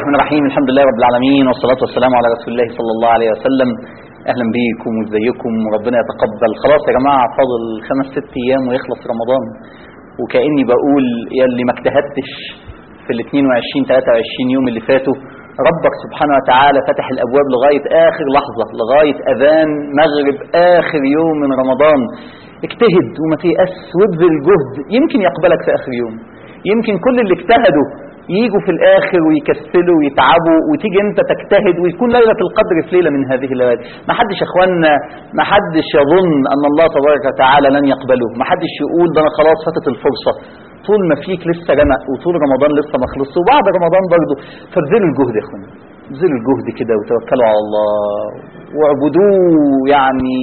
الرحمن الرحيم الحمد لله رب العالمين والصلاة والسلام على رسول الله صلى الله عليه وسلم أهلا بيكم وازيكم وربنا يتقبل خلاص يا جماعة فاضل خمس ست أيام ويخلص رمضان وكأني بقول يا اللي ما اجتهدتش في ال 22 23 يوم اللي فاتوا ربك سبحانه وتعالى فتح الأبواب لغاية آخر لحظة لغاية أذان مغرب آخر يوم من رمضان اجتهد وما تيأس وابذل جهد يمكن يقبلك في آخر يوم يمكن كل اللي اجتهدوا يجوا في الاخر ويكسلوا ويتعبوا وتيجي انت تجتهد ويكون ليله القدر في ليله من هذه الليالي ما حدش يا اخوانا ما حدش يظن ان الله تبارك وتعالى لن يقبله ما حدش يقول ده انا خلاص فاتت الفرصه طول ما فيك لسه رمق وطول رمضان لسه ما خلصش وبعد رمضان برضه فابذلوا الجهد يا اخوانا ابذلوا الجهد كده وتوكلوا على الله واعبدوه يعني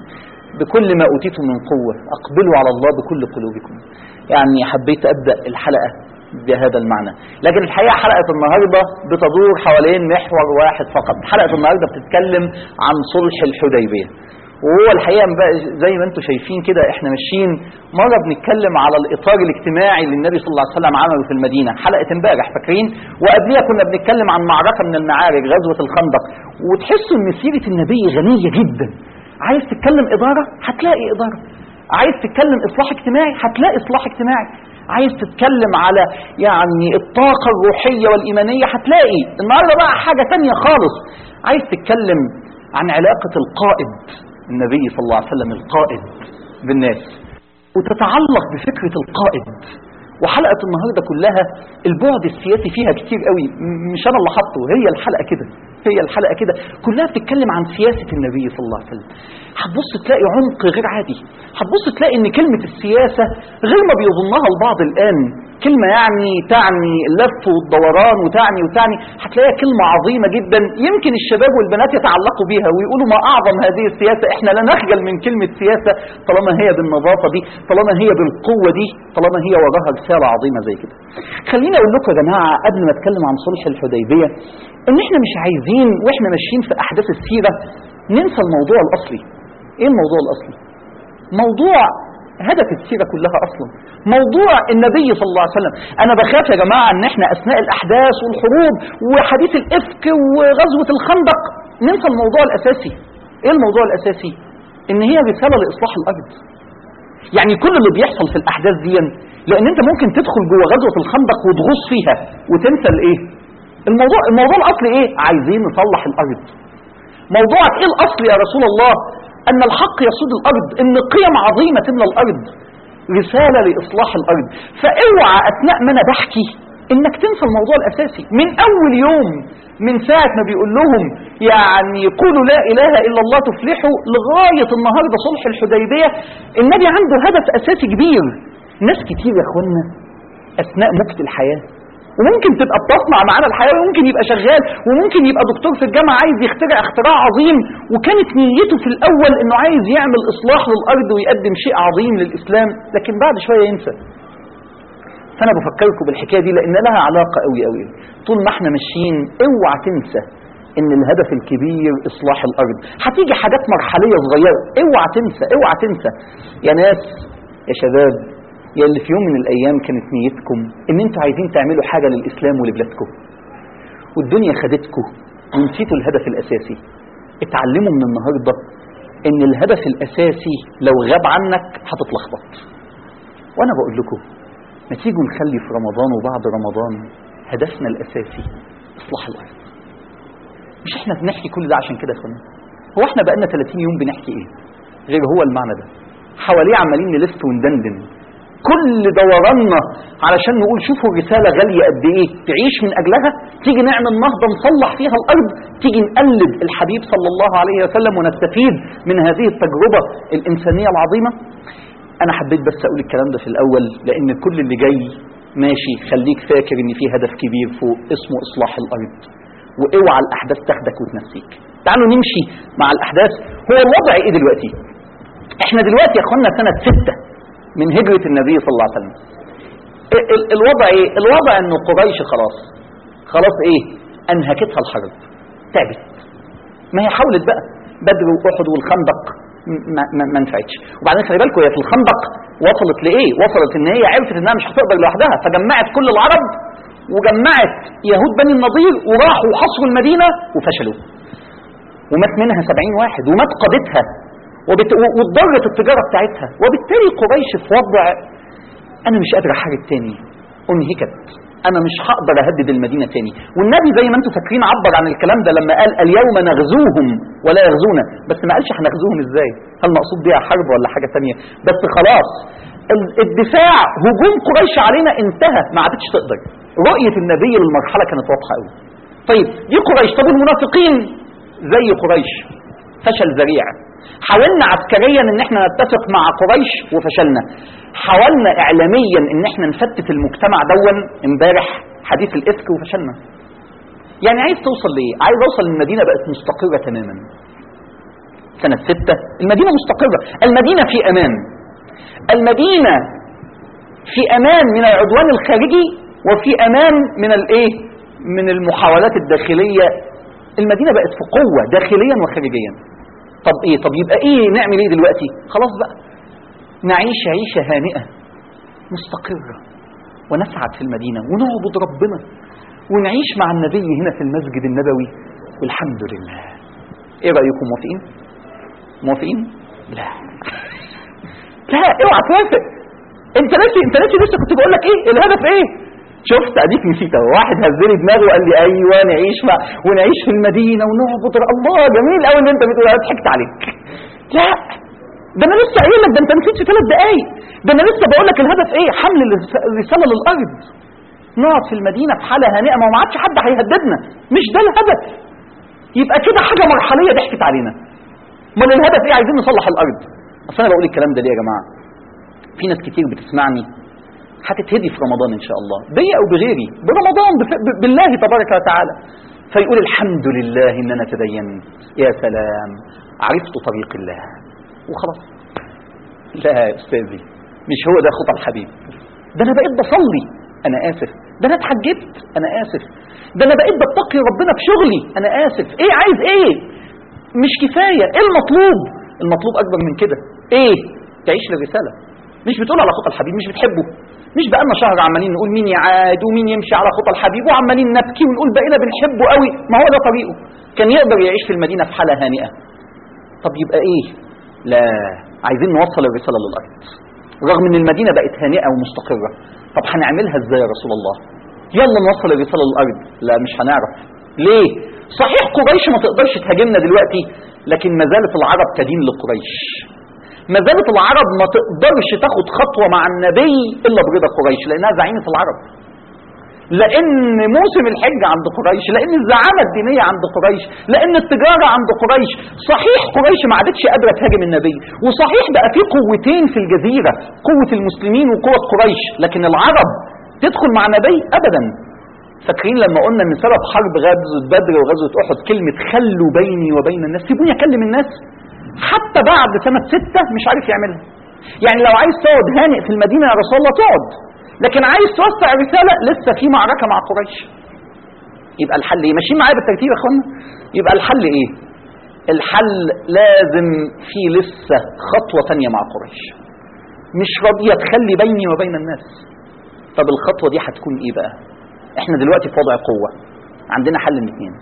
بكل ما اوتيتم من قوه اقبلوا على الله بكل قلوبكم يعني حبيت ابدا الحلقه بهذا المعنى لكن الحقيقة حلقة النهاردة بتدور حوالين محور واحد فقط حلقة النهاردة بتتكلم عن صلح الحديبية وهو الحقيقة زي ما انتم شايفين كده احنا ماشيين مرة بنتكلم على الإطار الاجتماعي اللي النبي صلى الله عليه وسلم عمله في المدينة حلقة امبارح فاكرين وقبلها كنا بنتكلم عن معركة من المعارك غزوة الخندق وتحسوا ان سيرة النبي غنية جدا عايز تتكلم إدارة هتلاقي إدارة عايز تتكلم إصلاح اجتماعي هتلاقي إصلاح اجتماعي عايز تتكلم على يعني الطاقة الروحية والإيمانية هتلاقي النهاردة بقى حاجة تانية خالص عايز تتكلم عن علاقة القائد النبي صلى الله عليه وسلم القائد بالناس وتتعلق بفكرة القائد وحلقة النهاردة كلها البعد السياسي فيها كتير قوي مش أنا اللي حاطه هي الحلقة كده هي الحلقة كده كلها بتتكلم عن سياسة النبي صلى الله عليه وسلم هتبص تلاقي عمق غير عادي هتبص تلاقي ان كلمة السياسة غير ما بيظنها البعض الآن كلمة يعني تعني اللف والدوران وتعني وتعني هتلاقيها كلمة عظيمة جدا يمكن الشباب والبنات يتعلقوا بيها ويقولوا ما أعظم هذه السياسة احنا لا نخجل من كلمة سياسة طالما هي بالنظافة دي طالما هي بالقوة دي طالما هي وراها رسالة عظيمة زي كده خليني أقول لكم يا جماعة قبل ما أتكلم عن صلح الحديبية ان احنا مش عايزين واحنا ماشيين في احداث السيرة ننسى الموضوع الاصلي ايه الموضوع الاصلي موضوع هدف السيرة كلها اصلا موضوع النبي صلى الله عليه وسلم انا بخاف يا جماعة ان احنا اثناء الاحداث والحروب وحديث الافك وغزوة الخندق ننسى الموضوع الاساسي ايه الموضوع الاساسي ان هي رسالة لاصلاح الارض يعني كل اللي بيحصل في الاحداث دي لان انت ممكن تدخل جوه غزوة الخندق وتغوص فيها وتنسى الايه الموضوع الموضوع الاصلي ايه عايزين نصلح الارض موضوعك ايه الاصل يا رسول الله ان الحق يسود الارض ان قيم عظيمه تملى الارض رساله لاصلاح الارض فاوعى اثناء ما انا بحكي انك تنسى الموضوع الاساسي من اول يوم من ساعه ما بيقول لهم يعني قولوا لا اله الا الله تفلحوا لغايه النهارده صلح الحديبيه النبي عنده هدف اساسي كبير ناس كتير يا اخوانا اثناء مكت الحياه وممكن تبقى بتصنع معانا الحياة وممكن يبقى شغال وممكن يبقى دكتور في الجامعة عايز يخترع اختراع عظيم وكانت نيته في الأول أنه عايز يعمل إصلاح للأرض ويقدم شيء عظيم للإسلام لكن بعد شوية ينسى فأنا بفكركم بالحكاية دي لأن لها علاقة قوي قوي طول ما احنا ماشيين اوعى تنسى ان الهدف الكبير اصلاح الارض هتيجي حاجات مرحليه صغيره اوعى تنسى اوعى تنسى يا ناس يا شباب يا اللي في يوم من الايام كانت نيتكم ان انتوا عايزين تعملوا حاجه للاسلام ولبلادكم والدنيا خدتكم ونسيتوا الهدف الاساسي اتعلموا من النهارده ان الهدف الاساسي لو غاب عنك هتتلخبط وانا بقول لكم ما تيجوا نخلي في رمضان وبعد رمضان هدفنا الاساسي اصلاح الارض مش احنا بنحكي كل ده عشان كده يا اخوانا هو احنا بقالنا 30 يوم بنحكي ايه غير هو المعنى ده حواليه عمالين نلف وندندن كل دوراننا علشان نقول شوفوا الرسالة غالية قد ايه تعيش من اجلها تيجي نعمل نهضة نصلح فيها الارض تيجي نقلد الحبيب صلى الله عليه وسلم ونستفيد من هذه التجربة الانسانية العظيمة انا حبيت بس اقول الكلام ده في الاول لان كل اللي جاي ماشي خليك فاكر ان في هدف كبير فوق اسمه اصلاح الارض واوعى الاحداث تاخدك وتنسيك تعالوا نمشي مع الاحداث هو الوضع ايه دلوقتي احنا دلوقتي يا اخوانا سنة ستة من هجرة النبي صلى الله عليه وسلم الوضع ايه الوضع انه قريش خلاص خلاص ايه انهكتها الحرب تعبت ما هي حاولت بقى بدر واحد والخندق ما, ما, ما نفعتش وبعدين خلي بالكم هي في الخندق وصلت لايه وصلت ان هي عرفت انها مش هتقدر لوحدها فجمعت كل العرب وجمعت يهود بني النضير وراحوا وحصروا المدينة وفشلوا ومات منها سبعين واحد ومات قادتها وبت... واتضرت التجارة بتاعتها وبالتالي قريش في وضع أنا مش قادر أحارب تاني أنهكت أنا مش هقدر أهدد المدينة تاني والنبي زي ما أنتم فاكرين عبر عن الكلام ده لما قال اليوم نغزوهم ولا يغزونا بس ما قالش هنغزوهم إزاي هل مقصود بيها حرب ولا حاجة تانية بس خلاص ال- الدفاع هجوم قريش علينا انتهى ما عادتش تقدر رؤية النبي للمرحلة كانت واضحة قوي طيب دي قريش طب المنافقين زي قريش فشل ذريع حاولنا عسكريا ان احنا نتفق مع قريش وفشلنا حاولنا اعلاميا ان احنا نفتت المجتمع دون امبارح حديث الافك وفشلنا يعني عايز توصل ليه عايز اوصل المدينه بقت مستقره تماما سنه ستة المدينه مستقره المدينه في امان المدينه في امان من العدوان الخارجي وفي امان من الايه من المحاولات الداخليه المدينه بقت في قوه داخليا وخارجيا طب ايه طب يبقى ايه نعمل ايه دلوقتي خلاص بقى نعيش عيشه هانئه مستقره ونسعد في المدينه ونعبد ربنا ونعيش مع النبي هنا في المسجد النبوي والحمد لله ايه رايكم موافقين موافقين لا لا اوعى توافق انت ناسي انت ناسي لسه كنت بقول لك ايه الهدف ايه شفت اديك نسيت اهو واحد هزلي دماغه وقال لي ايوه نعيش مع ونعيش في المدينه ونعبد ر- الله جميل قوي ان انت بتقول انا ضحكت عليك لا ده انا لسه قايل لك ده انت نسيت في ثلاث دقايق ده انا لسه بقول لك الهدف ايه حمل الرس- الرساله للارض نقعد في المدينه في حاله هانئه ما هو ما عادش حد هيهددنا مش ده الهدف يبقى كده حاجه مرحليه ضحكت علينا امال الهدف ايه عايزين نصلح الارض اصل انا بقول الكلام ده ليه يا جماعه في ناس كتير بتسمعني هتتهدي في رمضان ان شاء الله بي او بغيري برمضان بف- ب- بالله تبارك وتعالى فيقول الحمد لله ان انا تدينت يا سلام عرفت طريق الله وخلاص لا يا استاذي مش هو ده خطى الحبيب ده انا بقيت بصلي انا اسف ده انا اتحجبت انا اسف ده انا بقيت بتقي ربنا في شغلي انا اسف ايه عايز ايه مش كفايه ايه المطلوب المطلوب اكبر من كده ايه تعيش للرساله مش بتقول على خطى الحبيب مش بتحبه مش بقالنا شهر عمالين نقول مين يعاد ومين يمشي على خطى الحبيب وعمالين نبكي ونقول بقينا بنحبه قوي ما هو ده طريقه كان يقدر يعيش في المدينه في حاله هانئه طب يبقى ايه لا عايزين نوصل الرساله للارض رغم ان المدينه بقت هانئه ومستقره طب هنعملها ازاي يا رسول الله يلا نوصل الرساله للارض لا مش هنعرف ليه صحيح قريش ما تقدرش تهاجمنا دلوقتي لكن ما زالت العرب تدين لقريش ما زالت العرب ما تقدرش تاخد خطوه مع النبي الا برضا قريش لانها زعيمه العرب لان موسم الحج عند قريش لان الزعامه الدينيه عند قريش لان التجاره عند قريش صحيح قريش ما عادتش قادره تهاجم النبي وصحيح بقى في قوتين في الجزيره قوه المسلمين وقوه قريش لكن العرب تدخل مع نبي ابدا فاكرين لما قلنا ان سبب حرب غزوه بدر وغزوه احد كلمه خلوا بيني وبين الناس سيبوني اكلم الناس حتى بعد سنه سته مش عارف يعملها يعني لو عايز تقعد هانئ في المدينه يا رسول الله تقعد لكن عايز توسع الرساله لسه في معركه مع قريش يبقى الحل ايه ماشيين معايا بالترتيب يا اخوانا يبقى الحل ايه الحل لازم في لسه خطوه تانية مع قريش مش راضيه تخلي بيني وبين الناس طب الخطوه دي هتكون ايه بقى احنا دلوقتي في وضع قوه عندنا حل من اتنين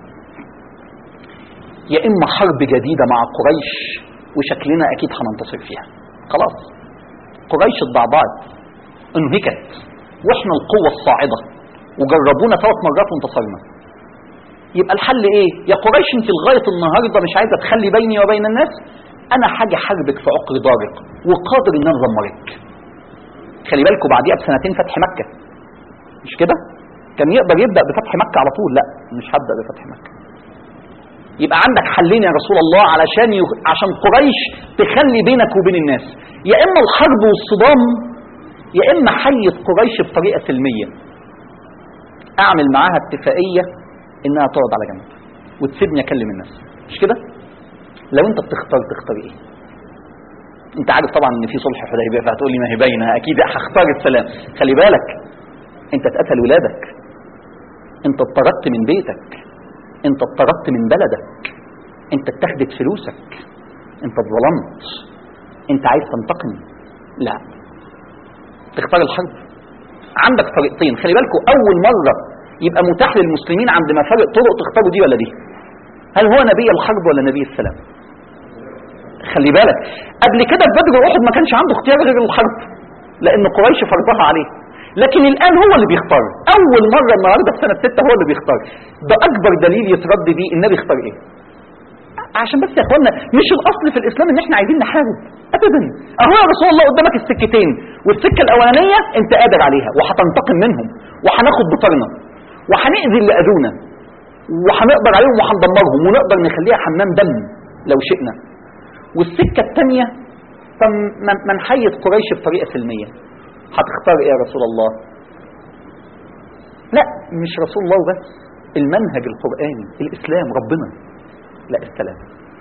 يا اما حرب جديده مع قريش وشكلنا اكيد هننتصر فيها خلاص قريش اتضعضعت انهكت واحنا القوه الصاعده وجربونا ثلاث مرات وانتصرنا يبقى الحل ايه يا قريش انت لغايه النهارده مش عايزه تخلي بيني وبين الناس انا حاجه حاربك في عقر دارق وقادر ان انا ادمرك خلي بالكم بعديها بسنتين فتح مكه مش كده كان يقدر يبدا بفتح مكه على طول لا مش هبدا بفتح مكه يبقى عندك حلين يا رسول الله علشان يخ... عشان قريش تخلي بينك وبين الناس يا اما الحرب والصدام يا اما حية قريش بطريقه سلميه اعمل معاها اتفاقيه انها تقعد على جنب وتسيبني اكلم الناس مش كده لو انت بتختار تختار ايه انت عارف طبعا ان في صلح حديبيه فهتقول لي ما هي باينه اكيد هختار السلام خلي بالك انت اتقتل ولادك انت اتطردت من بيتك انت اتطردت من بلدك انت اتخذت فلوسك انت اتظلمت انت عايز تنتقم لا تختار الحرب عندك طريقتين خلي بالكم اول مره يبقى متاح للمسلمين عند مفارق طرق تختاروا دي ولا دي هل هو نبي الحرب ولا نبي السلام خلي بالك قبل كده في بدر واحد ما كانش عنده اختيار غير الحرب لان قريش فرضها عليه لكن الان هو اللي بيختار اول مره النهارده في سنه 6 هو اللي بيختار ده اكبر دليل يترد بيه النبي اختار ايه عشان بس يا اخوانا مش الاصل في الاسلام ان احنا عايزين نحارب ابدا اهو يا رسول الله قدامك السكتين والسكه الاولانيه انت قادر عليها وهتنتقم منهم وهناخد بطارنا وهنأذي اللي اذونا وهنقدر عليهم وهندمرهم ونقدر نخليها حمام دم لو شئنا والسكه الثانيه فما نحيد قريش بطريقه سلميه هتختار ايه يا رسول الله لا مش رسول الله بس المنهج القرآني الإسلام ربنا لا السلام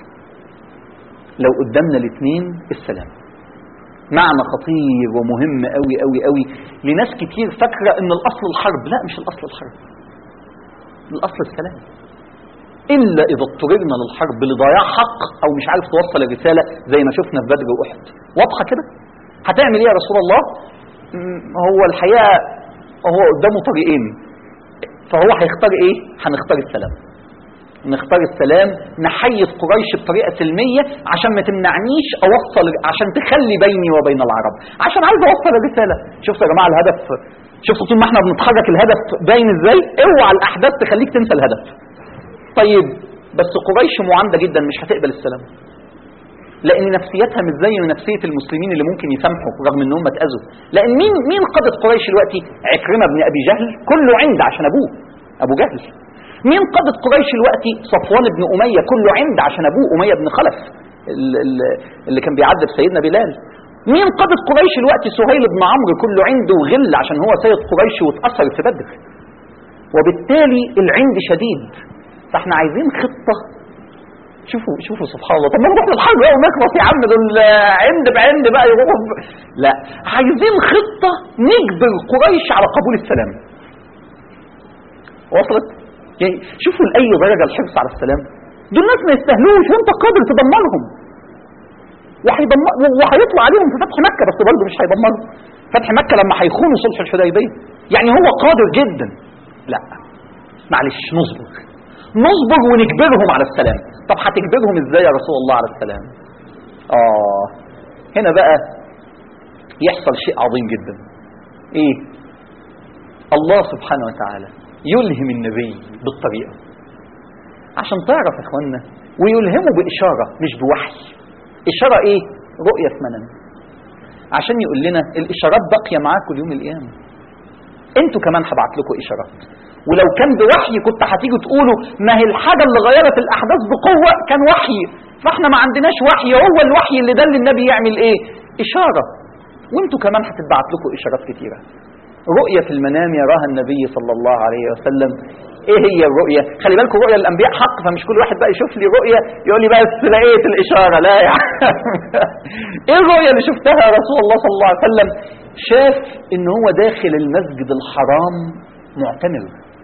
لو قدامنا الاثنين السلام معنى خطير ومهم قوي قوي قوي لناس كتير فاكرة ان الاصل الحرب لا مش الاصل الحرب الاصل السلام الا اذا اضطررنا للحرب لضياع حق او مش عارف توصل الرسالة زي ما شفنا في بدر واحد واضحة كده هتعمل ايه يا رسول الله هو الحقيقة هو قدامه طريقين فهو هيختار ايه هنختار السلام نختار السلام نحيد قريش بطريقة سلمية عشان ما تمنعنيش اوصل عشان تخلي بيني وبين العرب عشان عايز اوصل الرسالة شفتوا يا جماعة الهدف شفتوا طول ما احنا بنتحرك الهدف باين ازاي اوعى الاحداث تخليك تنسى الهدف طيب بس قريش معاندة جدا مش هتقبل السلام لان نفسيتها مش زي نفسيه المسلمين اللي ممكن يسامحوا رغم انهم اتاذوا لان مين مين قاده قريش دلوقتي عكرمه بن ابي جهل كله عند عشان ابوه ابو جهل مين قاده قريش دلوقتي صفوان بن اميه كله عند عشان ابوه اميه بن خلف اللي كان بيعذب سيدنا بلال مين قاده قريش دلوقتي سهيل بن عمرو كله عنده غل عشان هو سيد قريش واتاثر في بدر وبالتالي العند شديد فاحنا عايزين خطه شوفوا شوفوا سبحان الله طب ما نروح للحرب بقى ونخلص يا عم دول عند بعند بقى يروحوا لا عايزين خطه نجبر قريش على قبول السلام وصلت يعني شوفوا لاي درجه الحرص على السلام دول ناس ما يستاهلوش وانت قادر تدمرهم وهيدمر وهيطلع عليهم في فتح مكه بس برضه مش هيدمرهم فتح مكه لما هيخونوا صلح الحديبيه يعني هو قادر جدا لا معلش نصبر نصبر ونجبرهم على السلام طب هتجبرهم ازاي يا رسول الله على السلام اه هنا بقى يحصل شيء عظيم جدا ايه الله سبحانه وتعالى يلهم النبي بالطريقة عشان تعرف يا اخوانا ويلهمه بإشارة مش بوحي إشارة ايه رؤية في منام عشان يقول لنا الإشارات باقية معاكم اليوم القيامة انتوا كمان هبعت لكم إشارات ولو كان بوحي كنت هتيجوا تقولوا ما هي الحاجة اللي غيرت الأحداث بقوة كان وحي فاحنا ما عندناش وحي هو الوحي اللي دل النبي يعمل ايه إشارة وانتوا كمان هتتبعت لكم إشارات كتيرة رؤية في المنام يراها النبي صلى الله عليه وسلم ايه هي الرؤية خلي بالكم رؤية الانبياء حق فمش كل واحد بقى يشوف لي رؤية يقول لي بس لقيت الاشارة لا يا ايه الرؤية اللي شفتها يا رسول الله صلى الله عليه وسلم شاف ان هو داخل المسجد الحرام معتمر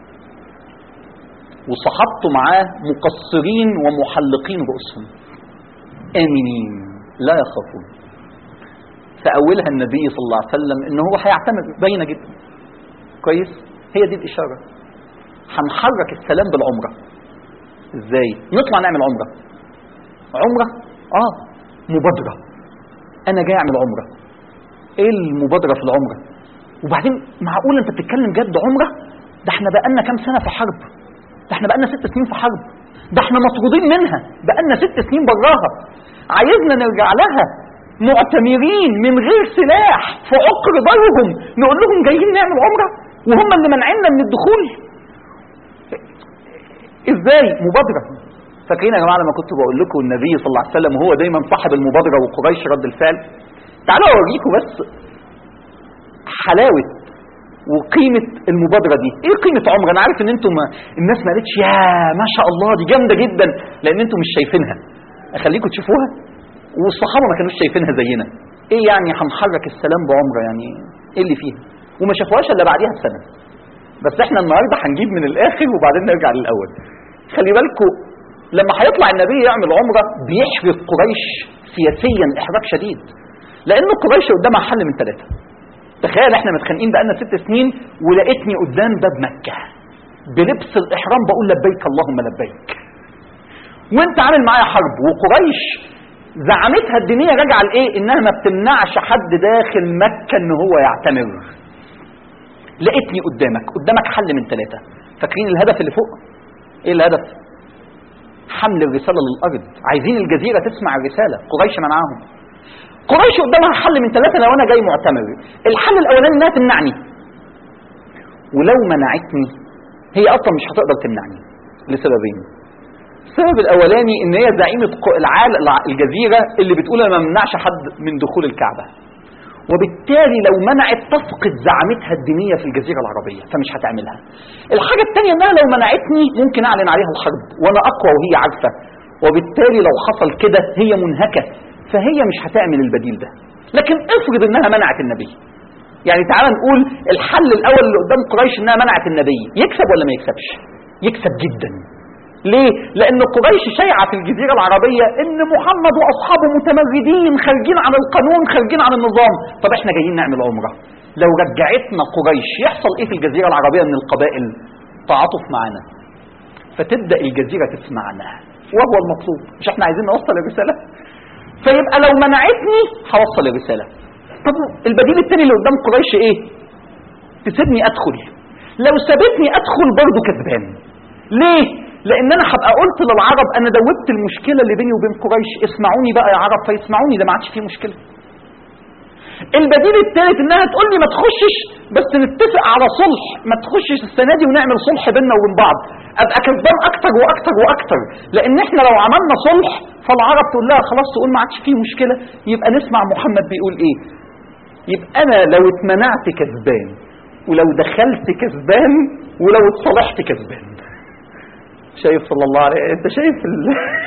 وصحبته معاه مقصرين ومحلقين رؤوسهم امنين لا يخافون فأولها النبي صلى الله عليه وسلم ان هو هيعتمد باينه جدا كويس هي دي الإشارة هنحرك السلام بالعمرة ازاي نطلع نعمل عمرة عمرة اه مبادرة انا جاي اعمل عمرة ايه المبادرة في العمرة وبعدين معقول انت بتتكلم جد عمرة ده احنا بقالنا كام سنة في حرب ده احنا بقالنا ست سنين في حرب ده احنا مطرودين منها بقالنا ست سنين براها عايزنا نرجع لها معتمرين من غير سلاح في عقر دارهم نقول لهم جايين نعمل عمرة وهم اللي منعنا من الدخول ازاي مبادرة فاكرين يا جماعة لما كنت بقول لكم النبي صلى الله عليه وسلم هو دايما صاحب المبادرة وقريش رد الفعل تعالوا اوريكم بس حلاوة وقيمة المبادرة دي ايه قيمة عمر انا عارف ان انتم ما الناس ما قالتش يا ما شاء الله دي جامدة جدا لان انتم مش شايفينها اخليكم تشوفوها والصحابة ما كانوش شايفينها زينا ايه يعني هنحرك السلام بعمرة يعني ايه اللي فيها وما شافوهاش الا بعديها بسنة بس احنا النهاردة هنجيب من الاخر وبعدين نرجع للاول خلي بالكم لما هيطلع النبي يعمل عمرة بيحرق قريش سياسيا احراق شديد لان قريش قدامها حل من ثلاثة تخيل احنا متخانقين بقالنا ست سنين ولقيتني قدام باب مكة بلبس الاحرام بقول لبيك اللهم لبيك وانت عامل معايا حرب وقريش زعمتها الدينيه راجعه لايه انها ما بتمنعش حد داخل مكه ان هو يعتمر لقيتني قدامك قدامك حل من ثلاثه فاكرين الهدف اللي فوق ايه الهدف حمل الرساله للارض عايزين الجزيره تسمع الرساله قريش منعاهم قريش قدامها حل من ثلاثه لو انا جاي معتمر الحل الاولاني انها تمنعني ولو منعتني هي اصلا مش هتقدر تمنعني لسببين السبب الاولاني ان هي زعيمه العالم الجزيره اللي بتقول انا ما منعش حد من دخول الكعبه وبالتالي لو منعت تفقد زعامتها الدينيه في الجزيره العربيه فمش هتعملها الحاجه الثانيه انها لو منعتني ممكن اعلن عليها الحرب وانا اقوى وهي عارفه وبالتالي لو حصل كده هي منهكه فهي مش هتعمل البديل ده لكن افرض انها منعت النبي يعني تعال نقول الحل الاول اللي قدام قريش انها منعت النبي يكسب ولا ما يكسبش يكسب جدا ليه؟ لأن قريش شايعة في الجزيرة العربية إن محمد وأصحابه متمردين خارجين عن القانون خارجين عن النظام، طب إحنا جايين نعمل عمرة. لو رجعتنا قريش يحصل إيه في الجزيرة العربية من القبائل؟ تعاطف معانا. فتبدأ الجزيرة تسمعنا وهو المطلوب، مش إحنا عايزين نوصل الرسالة؟ فيبقى لو منعتني هوصل الرسالة. طب البديل الثاني اللي قدام قريش إيه؟ تسيبني أدخل. لو سابتني أدخل برضه كسبان. ليه؟ لان انا هبقى قلت للعرب انا دوبت المشكله اللي بيني وبين قريش اسمعوني بقى يا عرب فيسمعوني ده ما عادش فيه مشكله البديل الثالث انها تقول لي ما تخشش بس نتفق على صلح ما تخشش السنه دي ونعمل صلح بيننا وبين بعض ابقى كسبان اكتر واكتر واكتر لان احنا لو عملنا صلح فالعرب تقول لها خلاص تقول ما عادش فيه مشكله يبقى نسمع محمد بيقول ايه يبقى انا لو اتمنعت كسبان ولو دخلت كسبان ولو اتصالحت كسبان شايف صلى الله عليه انت شايف ال...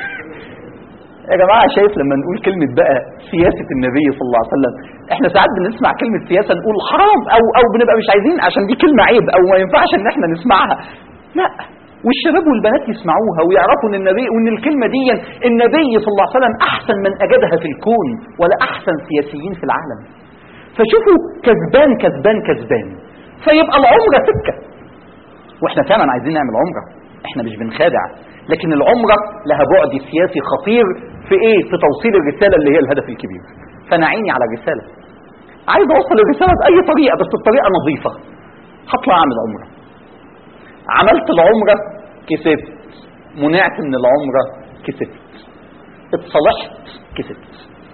يا جماعه شايف لما نقول كلمه بقى سياسه النبي صلى الله عليه وسلم احنا ساعات بنسمع كلمه سياسه نقول حرام او او بنبقى مش عايزين عشان دي كلمه عيب او ما ينفعش ان احنا نسمعها لا والشباب والبنات يسمعوها ويعرفوا ان النبي وان الكلمه دي النبي صلى الله عليه وسلم احسن من اجدها في الكون ولا احسن سياسيين في العالم فشوفوا كسبان كسبان كسبان فيبقى العمره سكه واحنا فعلا عايزين نعمل عمره احنا مش بنخادع لكن العمره لها بعد سياسي خطير في ايه في توصيل الرساله اللي هي الهدف الكبير فانا عيني على الرساله عايز اوصل الرساله باي طريقه بس بطريقه نظيفه هطلع اعمل عمره عملت العمره كسبت منعت من العمره كسبت اتصالحت كسبت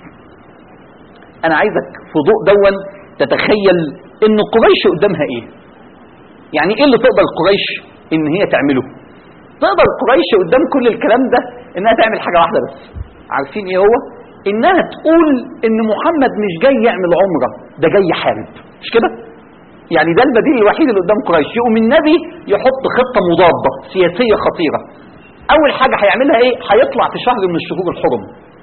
انا عايزك في ضوء دون تتخيل ان قريش قدامها ايه يعني ايه اللي تقدر قريش ان هي تعمله تقدر قريش قدام كل الكلام ده انها تعمل حاجه واحده بس عارفين ايه هو انها تقول ان محمد مش جاي يعمل عمره ده جاي يحارب مش كده يعني ده البديل الوحيد اللي قدام قريش يقوم النبي يحط خطه مضاده سياسيه خطيره اول حاجه هيعملها ايه هيطلع في شهر من الشهور الحرم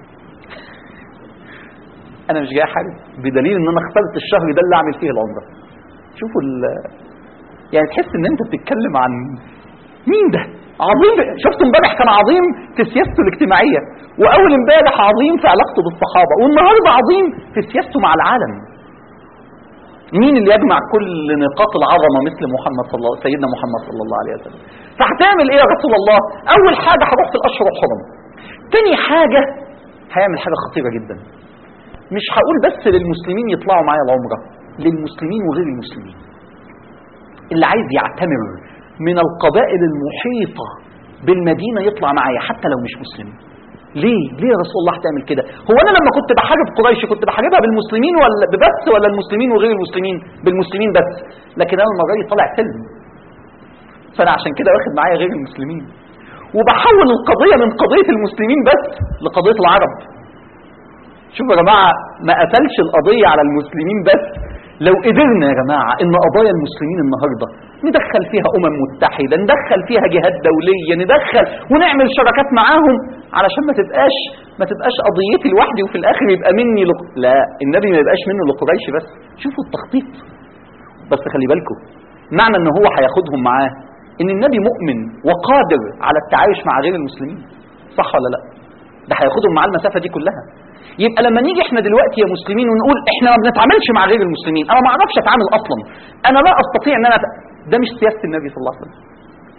انا مش جاي احارب بدليل ان انا اخترت الشهر ده اللي اعمل فيه العمره شوفوا يعني تحس ان انت بتتكلم عن مين ده عظيم شفتوا امبارح كان عظيم في سياسته الاجتماعيه واول امبارح عظيم في علاقته بالصحابه والنهارده عظيم في سياسته مع العالم مين اللي يجمع كل نقاط العظمه مثل محمد صلى الله سيدنا محمد صلى الله عليه وسلم فهتعمل ايه يا رسول الله اول حاجه هروح في الاشهر الحرم تاني حاجه هيعمل حاجه خطيره جدا مش هقول بس للمسلمين يطلعوا معايا العمره للمسلمين وغير المسلمين اللي عايز يعتمر من القبائل المحيطة بالمدينة يطلع معايا حتى لو مش مسلم ليه؟ ليه يا رسول الله هتعمل كده؟ هو انا لما كنت بحارب قريش كنت بحاربها بالمسلمين ولا بس ولا المسلمين وغير المسلمين؟ بالمسلمين بس، لكن انا المره دي طالع سلم. فانا عشان كده واخد معايا غير المسلمين. وبحول القضيه من قضيه المسلمين بس لقضيه العرب. شوفوا يا جماعه ما قتلش القضيه على المسلمين بس لو قدرنا يا جماعة ان قضايا المسلمين النهاردة ندخل فيها امم متحدة ندخل فيها جهات دولية ندخل ونعمل شراكات معاهم علشان ما تبقاش ما تبقاش قضيتي لوحدي وفي الاخر يبقى مني لق... لا النبي ما يبقاش منه لقريش بس شوفوا التخطيط بس خلي بالكم معنى ان هو هياخدهم معاه ان النبي مؤمن وقادر على التعايش مع غير المسلمين صح ولا لا ده هياخدهم معاه المسافة دي كلها يبقى لما نيجي احنا دلوقتي يا مسلمين ونقول احنا ما بنتعاملش مع غير المسلمين انا ما اعرفش اتعامل اصلا انا لا استطيع ان انا أت... ده مش سياسه النبي صلى الله عليه وسلم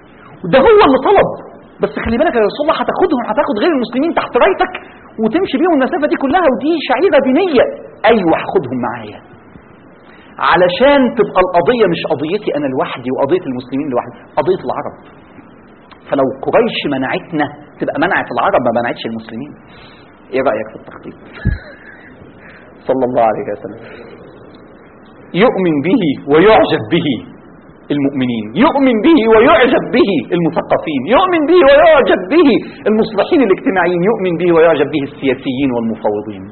ده هو اللي طلب بس خلي بالك يا رسول الله هتاخدهم هتاخد غير المسلمين تحت رايتك وتمشي بيهم المسافه دي كلها ودي شعيره دينيه ايوه هاخدهم معايا علشان تبقى القضيه مش قضيتي انا لوحدي وقضيه المسلمين لوحدي قضيه العرب فلو قريش منعتنا تبقى منعت العرب ما منعتش المسلمين ايه رايك في التخطيط صلى الله عليه وسلم يؤمن به ويعجب به المؤمنين يؤمن به ويعجب به المثقفين يؤمن به ويعجب به المصلحين الاجتماعيين يؤمن به ويعجب به السياسيين والمفوضين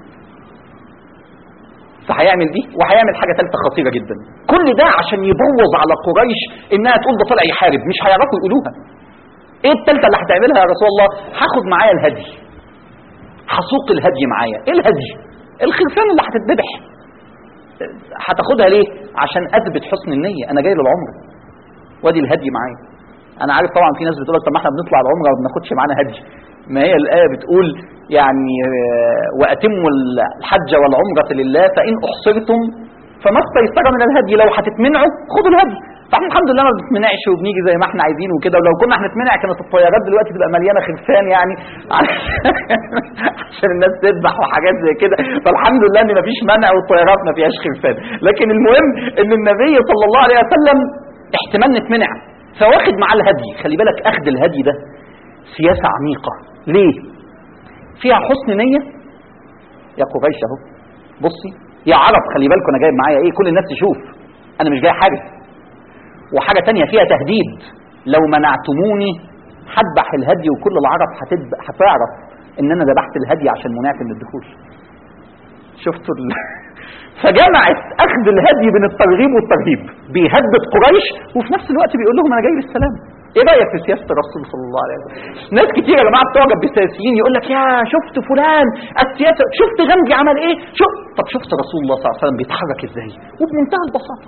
فهيعمل دي وهيعمل حاجه ثالثه خطيره جدا كل ده عشان يبوظ على قريش انها تقول ده طلع يحارب مش هيعرفوا يقولوها ايه الثالثه اللي هتعملها يا رسول الله هاخد معايا الهدي هسوق الهدي معايا ايه الهدي الخرفان اللي هتتذبح هتاخدها ليه عشان اثبت حسن النيه انا جاي للعمره وادي الهدي معايا انا عارف طبعا في ناس بتقول لك طب ما احنا بنطلع العمره وما بناخدش معانا هدي ما هي الايه بتقول يعني آه، واتموا الحج والعمره لله فان احصرتم فما استيسر من الهدي لو هتتمنعوا خدوا الهدي فاحنا الحمد لله ما بنتمنعش وبنيجي زي ما احنا عايزين وكده ولو كنا هنتمنع كانت الطيارات دلوقتي تبقى مليانه خرفان يعني عشان الناس تذبح وحاجات زي كده فالحمد لله ان مفيش منع والطيارات ما فيهاش خرفان لكن المهم ان النبي صلى الله عليه وسلم احتمال نتمنع فواخد معاه الهدي خلي بالك اخذ الهدي ده سياسه عميقه ليه فيها حسن نيه يا قريش اهو بصي يا عرب خلي بالكم انا جايب معايا ايه كل الناس تشوف انا مش جاي حاجه وحاجه تانية فيها تهديد لو منعتموني هذبح الهدي وكل العرب هتدب- هتعرف ان انا ذبحت الهدي عشان منعت من الدخول شفتوا ال... فجمعت اخذ الهدي بين الترغيب والترهيب بيهدد قريش وفي نفس الوقت بيقول لهم انا جاي للسلام ايه رايك في سياسه الرسول صلى الله عليه وسلم ناس كتير يا جماعه بتعجب بالسياسيين يقول لك يا شفت فلان السياسه شفت غندي عمل ايه شوف طب شفت رسول الله صلى الله عليه وسلم بيتحرك ازاي وبمنتهى البساطه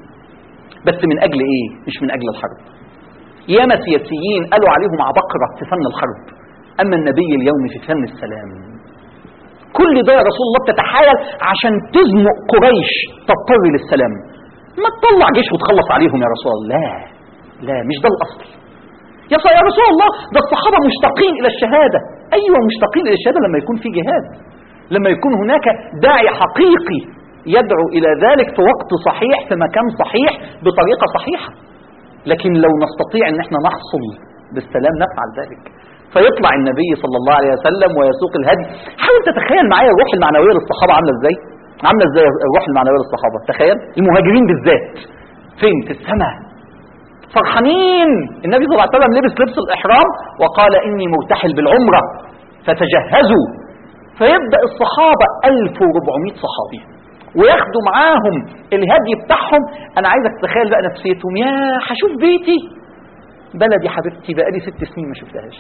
بس من اجل ايه مش من اجل الحرب ياما سياسيين قالوا عليهم عبقرة في فن الحرب اما النبي اليوم في فن السلام كل ده يا رسول الله بتتحايل عشان تزنق قريش تضطر للسلام ما تطلع جيش وتخلص عليهم يا رسول الله لا لا مش ده الاصل يا يا رسول الله ده الصحابة مشتاقين إلى الشهادة أيوة مشتاقين إلى الشهادة لما يكون في جهاد لما يكون هناك داعي حقيقي يدعو إلى ذلك في وقت صحيح في مكان صحيح بطريقة صحيحة لكن لو نستطيع أن احنا نحصل بالسلام نفعل ذلك فيطلع النبي صلى الله عليه وسلم ويسوق الهدي حاول تتخيل معايا الروح المعنوية للصحابة عاملة ازاي عاملة ازاي الروح المعنوية للصحابة تخيل المهاجرين بالذات فين في السماء فرحانين النبي صلى الله عليه وسلم لبس لبس الإحرام وقال إني مرتحل بالعمرة فتجهزوا فيبدأ الصحابة 1400 صحابي وياخدوا معاهم الهدي بتاعهم أنا عايزك تتخيل بقى نفسيتهم يا هشوف بيتي بلدي حبيبتي بقالي ست سنين ما شفتهاش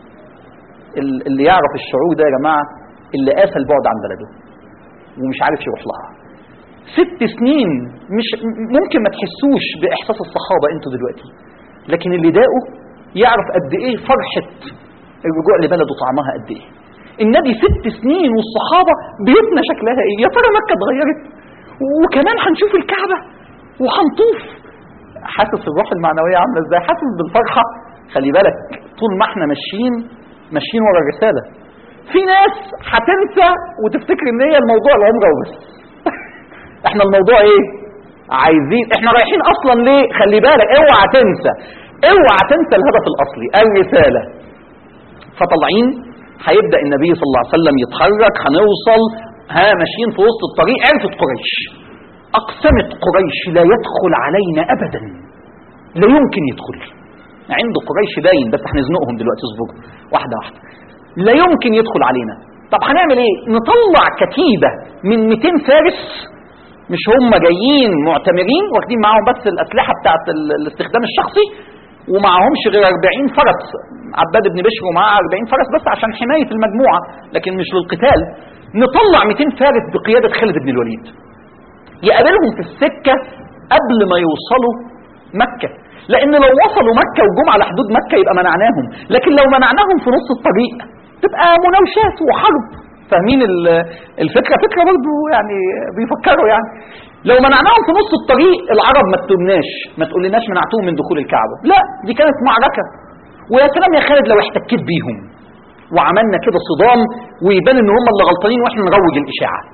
ال- اللي يعرف الشعور ده يا جماعة اللي قاسى البعد عن بلده ومش عارف يروح لها ست سنين مش ممكن ما تحسوش باحساس الصحابه انتوا دلوقتي لكن اللي داقوا يعرف قد ايه فرحه الرجوع لبلده طعمها قد ايه النبي ست سنين والصحابه بيوتنا شكلها ايه يا ترى مكه اتغيرت وكمان هنشوف الكعبه وهنطوف حاسس الروح المعنويه عامله ازاي حاسس بالفرحه خلي بالك طول ما احنا ماشيين ماشيين ورا الرساله في ناس هتنسى وتفتكر ان هي الموضوع العمره وبس احنا الموضوع ايه عايزين احنا رايحين اصلا ليه خلي بالك اوعى تنسى اوعى تنسى الهدف الاصلي الرساله فطالعين هيبدا النبي صلى الله عليه وسلم يتحرك هنوصل ها ماشيين في وسط الطريق عرفت قريش اقسمت قريش لا يدخل علينا ابدا لا يمكن يدخل عند قريش باين بس هنزنقهم دلوقتي اصبروا واحده واحده لا يمكن يدخل علينا طب هنعمل ايه نطلع كتيبه من 200 فارس مش هم جايين معتمرين واخدين معاهم بس الاسلحه بتاعت ال- الاستخدام الشخصي ومعهمش غير 40 فرس عباد بن بشر ومعاه 40 فرس بس عشان حمايه المجموعه لكن مش للقتال نطلع 200 فارس بقياده خالد بن الوليد يقابلهم في السكه قبل ما يوصلوا مكه لان لو وصلوا مكه وجم على حدود مكه يبقى منعناهم لكن لو منعناهم في نص الطريق تبقى مناوشات وحرب فاهمين ال- الفكره فكره برضو يعني بيفكروا يعني لو منعناهم في نص الطريق العرب ما تقولناش ما تقولناش منعتوهم من دخول الكعبة لا دي كانت معركة ويا سلام يا خالد لو احتكيت بيهم وعملنا كده صدام ويبان ان هم اللي غلطانين واحنا نروج الاشاعه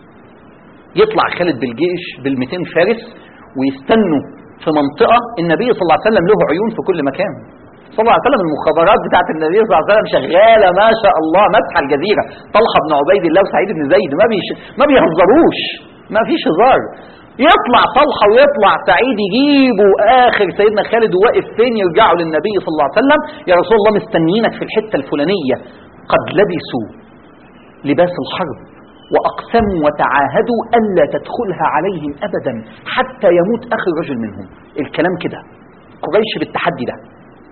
يطلع خالد بالجيش بال 200 فارس ويستنوا في منطقه النبي صلى الله عليه وسلم له عيون في كل مكان صلى الله عليه وسلم المخابرات بتاعت النبي صلى الله عليه وسلم شغاله ما شاء الله مسح الجزيره طلحه بن عبيد الله وسعيد بن زيد ما بيش ما بيهزروش ما فيش هزار يطلع طلحه ويطلع سعيد يجيبوا اخر سيدنا خالد واقف فين يرجعوا للنبي صلى الله عليه وسلم يا رسول الله مستنيينك في الحته الفلانيه قد لبسوا لباس الحرب واقسموا وتعاهدوا الا تدخلها عليهم ابدا حتى يموت اخر رجل منهم الكلام كده قريش بالتحدي ده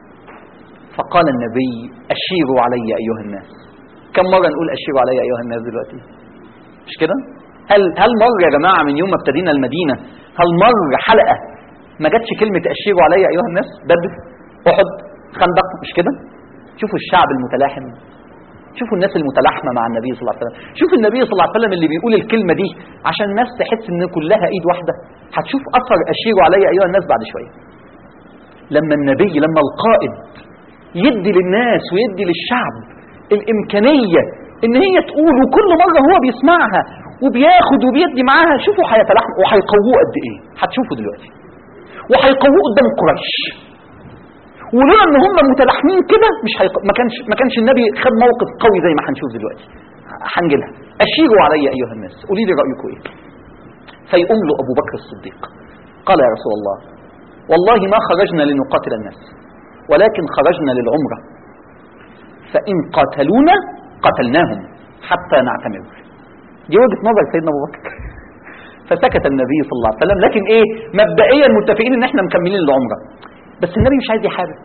فقال النبي اشيروا علي ايها الناس كم مره نقول اشيروا علي ايها الناس دلوقتي مش كده هل هل مر يا جماعه من يوم ما ابتدينا المدينه هل مر حلقه ما جاتش كلمه اشيروا علي ايها الناس بدر احد خندق مش كده شوفوا الشعب المتلاحم شوفوا الناس المتلاحمه مع النبي صلى الله عليه وسلم شوف النبي صلى الله عليه وسلم اللي بيقول الكلمه دي عشان الناس تحس ان كلها ايد واحده هتشوف اثر اشيروا علي ايها الناس بعد شويه لما النبي لما القائد يدي للناس ويدي للشعب الامكانيه ان هي تقول وكل مره هو بيسمعها وبياخد وبيدي معاها شوفوا هيتلاحم وهيقووه قد ايه هتشوفوا دلوقتي وهيقووه قدام قريش ولولا ان هم متلاحمين كده مش هيق... ما كانش ما كانش النبي خد موقف قوي زي ما هنشوف دلوقتي هنجي لها اشيروا علي ايها الناس قولي لي رايكم ايه فيقوم له ابو بكر الصديق قال يا رسول الله والله ما خرجنا لنقاتل الناس ولكن خرجنا للعمره فان قاتلونا قتلناهم حتى نعتمر دي وجهه نظر سيدنا ابو بكر فسكت النبي صلى الله عليه وسلم لكن ايه مبدئيا متفقين ان احنا مكملين العمره بس النبي مش عايز يحارب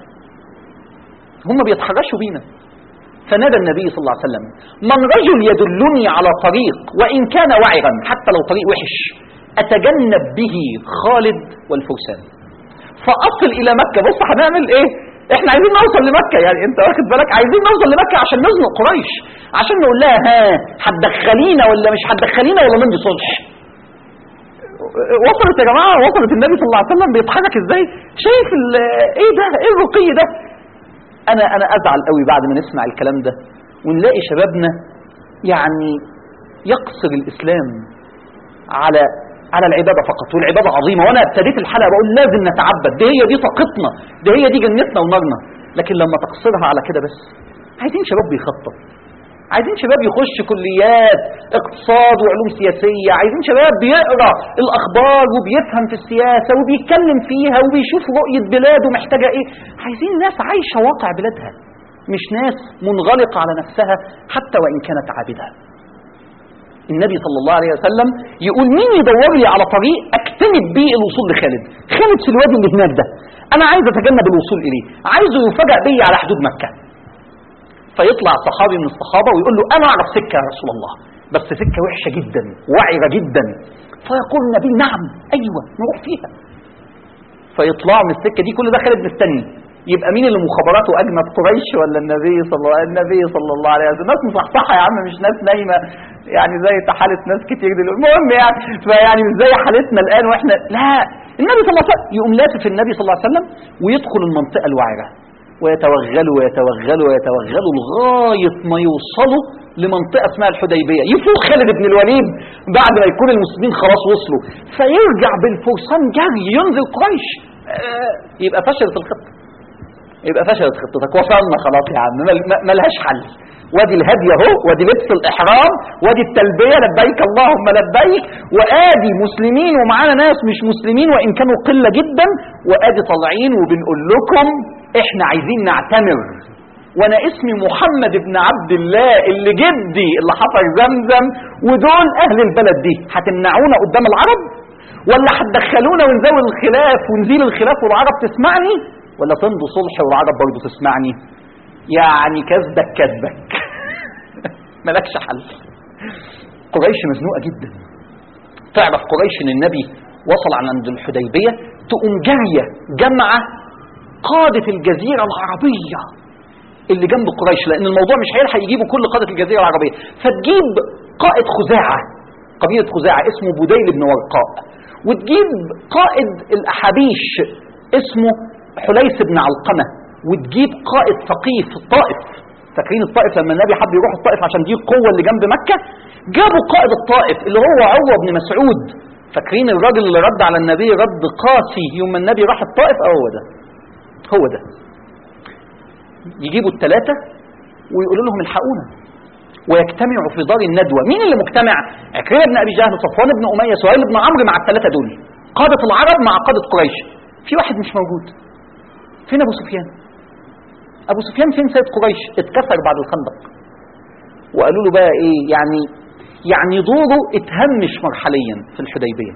هم بيتحرشوا بينا فنادى النبي صلى الله عليه وسلم من رجل يدلني على طريق وإن كان وعرا حتى لو طريق وحش أتجنب به خالد والفرسان فأصل إلى مكة بص هنعمل إيه احنا عايزين نوصل لمكة يعني انت واخد بالك عايزين نوصل لمكة عشان نزنق قريش عشان نقول لها ها هتدخلينا ولا مش هتدخلينا ولا نمضي صلح وصلت يا جماعه وصلت النبي صلى الله عليه وسلم بيتحرك ازاي شايف ايه ده ايه الرقي ده انا انا ازعل قوي بعد ما نسمع الكلام ده ونلاقي شبابنا يعني يقصر الاسلام على على العباده فقط والعباده عظيمه وانا ابتديت الحلقه بقول لازم نتعبد دي هي دي طاقتنا دي هي دي جنتنا ونارنا لكن لما تقصرها على كده بس عايزين شباب بيخطط عايزين شباب يخش كليات اقتصاد وعلوم سياسية عايزين شباب بيقرأ الأخبار وبيفهم في السياسة وبيتكلم فيها وبيشوف رؤية بلاده محتاجة ايه عايزين ناس عايشة واقع بلادها مش ناس منغلقة على نفسها حتى وإن كانت عابدة النبي صلى الله عليه وسلم يقول مين يدور لي على طريق اكتمد بيه الوصول لخالد خالد في الوادي اللي هناك ده انا عايز اتجنب الوصول اليه عايزه يفاجئ بي على حدود مكه فيطلع صحابي من الصحابة ويقول له أنا أعرف سكة يا رسول الله بس سكة وحشة جدا وعرة جدا فيقول النبي نعم أيوة نروح فيها فيطلعوا من السكة دي كل ده خالد مستني يبقى مين اللي مخابراته أجمد قريش ولا النبي صلى الله النبي صلى الله عليه وسلم ناس مصحصحة يا عم مش ناس نايمة يعني زي حالة ناس كتير دلوقتي المهم يعني فيعني مش زي حالتنا الآن وإحنا لا النبي صلى الله عليه وسلم يقوم لافف النبي صلى الله عليه وسلم ويدخل المنطقة الوعرة ويتوغلوا ويتوغلوا ويتوغلوا لغاية ما يوصلوا لمنطقة اسمها الحديبية يفوق خالد بن الوليد بعد ما يكون المسلمين خلاص وصلوا فيرجع بالفرسان جري ينزل قريش آه يبقى فشلت الخطة يبقى فشلت خطتك وصلنا خلاص يا عم ملهاش حل وادي الهدي اهو وادي لبس الاحرام وادي التلبيه لبيك اللهم لبيك وادي مسلمين ومعانا ناس مش مسلمين وان كانوا قله جدا وادي طالعين وبنقول لكم احنا عايزين نعتمر وانا اسمي محمد بن عبد الله اللي جدي اللي حفر زمزم ودول اهل البلد دي هتمنعونا قدام العرب ولا هتدخلونا ونزود الخلاف ونزيل الخلاف والعرب تسمعني ولا تمضوا صلح والعرب برضه تسمعني يعني كذبك كذبك ملكش حل قريش مزنوقه جدا تعرف قريش ان النبي وصل عند الحديبيه تقوم جاريه جامعه قادة الجزيرة العربية اللي جنب قريش لأن الموضوع مش هيلحق يجيبوا كل قادة الجزيرة العربية فتجيب قائد خزاعة قبيلة خزاعة اسمه بديل بن ورقاء وتجيب قائد الأحابيش اسمه حليس بن علقمة وتجيب قائد ثقيف في الطائف فاكرين الطائف لما النبي حب يروح الطائف عشان دي القوة اللي جنب مكة جابوا قائد الطائف اللي هو عروة بن مسعود فاكرين الراجل اللي رد على النبي رد قاسي يوم ما النبي راح الطائف أه هو ده هو ده يجيبوا الثلاثة ويقولوا لهم الحقونا ويجتمعوا في دار الندوة مين اللي مجتمع عكرمة بن أبي جهل صفوان بن أمية سهيل بن عمرو مع الثلاثة دول قادة العرب مع قادة قريش في واحد مش موجود فين أبو سفيان أبو سفيان فين سيد قريش اتكسر بعد الخندق وقالوا له بقى إيه يعني يعني دوره اتهمش مرحليا في الحديبية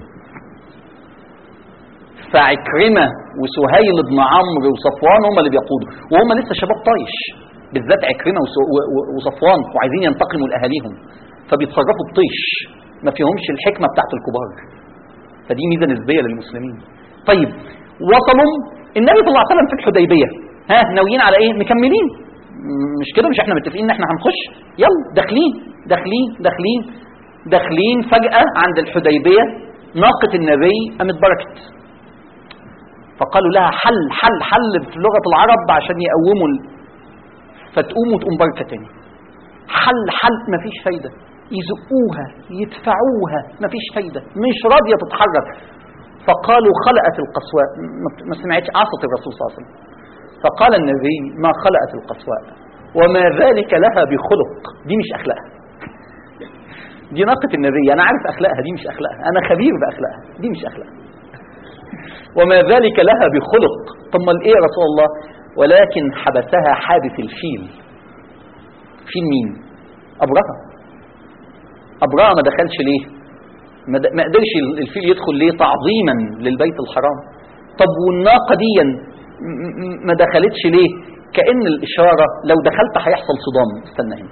فعكرمة وسهيل بن عمرو وصفوان هم اللي بيقودوا وهم لسه شباب طايش بالذات عكرمة وس- و- و- وصفوان وعايزين ينتقموا لأهاليهم فبيتصرفوا بطيش ما فيهمش الحكمة بتاعت الكبار فدي ميزة نسبية للمسلمين طيب وصلوا النبي صلى الله عليه وسلم في الحديبية ها ناويين على ايه مكملين م- مش كده مش احنا متفقين ان احنا هنخش يلا داخلين داخلين داخلين داخلين فجأة عند الحديبية ناقة النبي قامت بركت فقالوا لها حل حل حل في لغة العرب عشان يقوموا ال- فتقوم وتقوم بركة تاني حل حل مفيش فايدة يزقوها يدفعوها مفيش فايدة مش راضية تتحرك فقالوا خلقت القسواء ما- ما سمعتش عصت الرسول صلى الله عليه وسلم فقال النبي ما خلقت القسواء وما ذلك لها بخلق دي مش أخلاقها دي ناقة النبي أنا عارف أخلاقها دي مش أخلاقها أنا خبير بأخلاقها دي مش أخلاقها وما ذلك لها بخلق طب ما ايه يا رسول الله ولكن حبسها حابس الفيل فيل مين أبرهة أبرهة ما دخلش ليه ما د- ما قدرش الفيل يدخل ليه تعظيما للبيت الحرام طب والناقة دي م- م- ما دخلتش ليه كأن الإشارة لو دخلت هيحصل صدام استنى هنا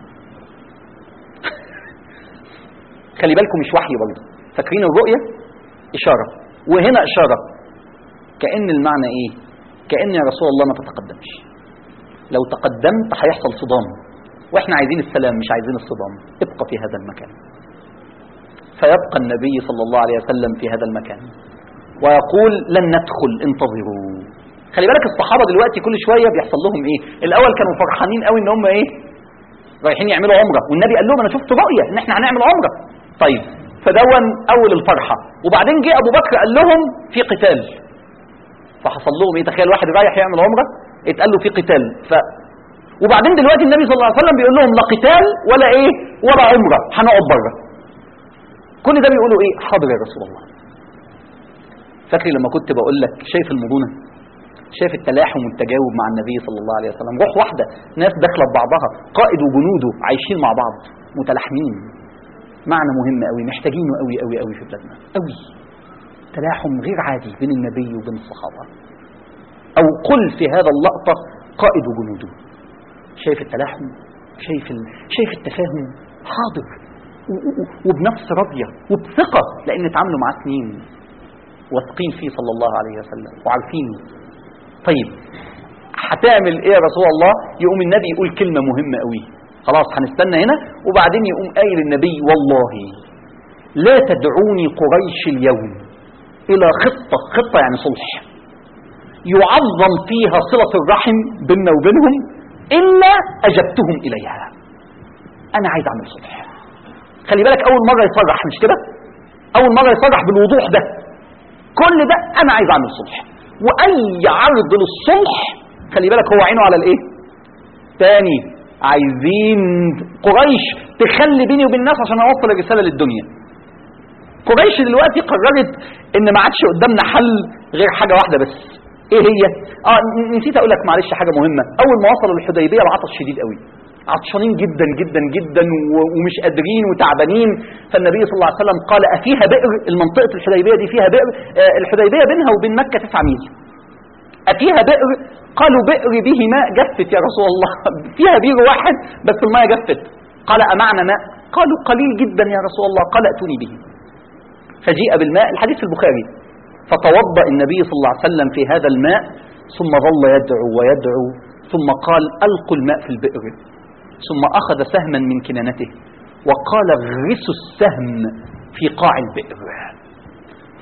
خلي بالكم مش وحي برضه فاكرين الرؤية إشارة وهنا إشارة كأن المعنى إيه كأن يا رسول الله ما تتقدمش لو تقدمت هيحصل صدام واحنا عايزين السلام مش عايزين الصدام ابقى في هذا المكان فيبقى النبي صلى الله عليه وسلم في هذا المكان ويقول لن ندخل انتظروا خلي بالك الصحابة دلوقتي كل شوية بيحصل لهم ايه الاول كانوا فرحانين قوي ان هم ايه رايحين يعملوا عمرة والنبي قال لهم انا شفت رؤية ان احنا هنعمل عمرة طيب فدون اول الفرحة وبعدين جه ابو بكر قال لهم في قتال فحصل لهم ايه تخيل واحد رايح يعمل عمرة اتقال له في قتال ف وبعدين دلوقتي النبي صلى الله عليه وسلم بيقول لهم لا قتال ولا ايه ولا عمرة هنقعد بره كل ده بيقولوا ايه حاضر يا رسول الله فاكر لما كنت بقول لك شايف المرونة شايف التلاحم والتجاوب مع النبي صلى الله عليه وسلم روح واحدة ناس داخلة ببعضها قائد وجنوده عايشين مع بعض متلاحمين معنى مهم قوي محتاجينه قوي قوي قوي في بلادنا قوي تلاحم غير عادي بين النبي وبين الصحابة أو قل في هذا اللقطة قائد وجنوده شايف التلاحم شايف ال... شايف التفاهم حاضر و- و- وبنفس راضية وبثقة لأن اتعاملوا معاه سنين واثقين فيه صلى الله عليه وسلم وعارفينه طيب هتعمل ايه يا رسول الله يقوم النبي يقول كلمة مهمة قوي خلاص هنستنى هنا وبعدين يقوم قايل النبي والله لا تدعوني قريش اليوم إلى خطة خطة يعني صلح يعظم فيها صلة الرحم بيننا وبينهم إلا أجبتهم إليها أنا عايز أعمل صلح خلي بالك أول مرة يصرح مش كده أول مرة يصرح بالوضوح ده كل ده أنا عايز أعمل صلح وأي عرض للصلح خلي بالك هو عينه على الإيه تاني عايزين قريش تخلي بيني وبين الناس عشان أوصل الرسالة للدنيا قريش دلوقتي قررت ان ما عادش قدامنا حل غير حاجه واحده بس ايه هي اه ن- نسيت اقول لك معلش حاجه مهمه اول ما وصلوا الحديبيه العطش شديد قوي عطشانين جدا جدا جدا و- ومش قادرين وتعبانين فالنبي صلى الله عليه وسلم قال افيها بئر المنطقه الحديبيه دي فيها بئر آه الحديبيه بينها وبين مكه 9 ميل أفيها بئر قالوا بئر به ماء جفت يا رسول الله فيها بير واحد بس الماء جفت قال أمعنا ماء قالوا قليل جدا يا رسول الله قال ائتوني به فجيء بالماء الحديث في البخاري فتوضأ النبي صلى الله عليه وسلم في هذا الماء ثم ظل يدعو ويدعو ثم قال ألقوا الماء في البئر ثم أخذ سهما من كنانته وقال اغرسوا السهم في قاع البئر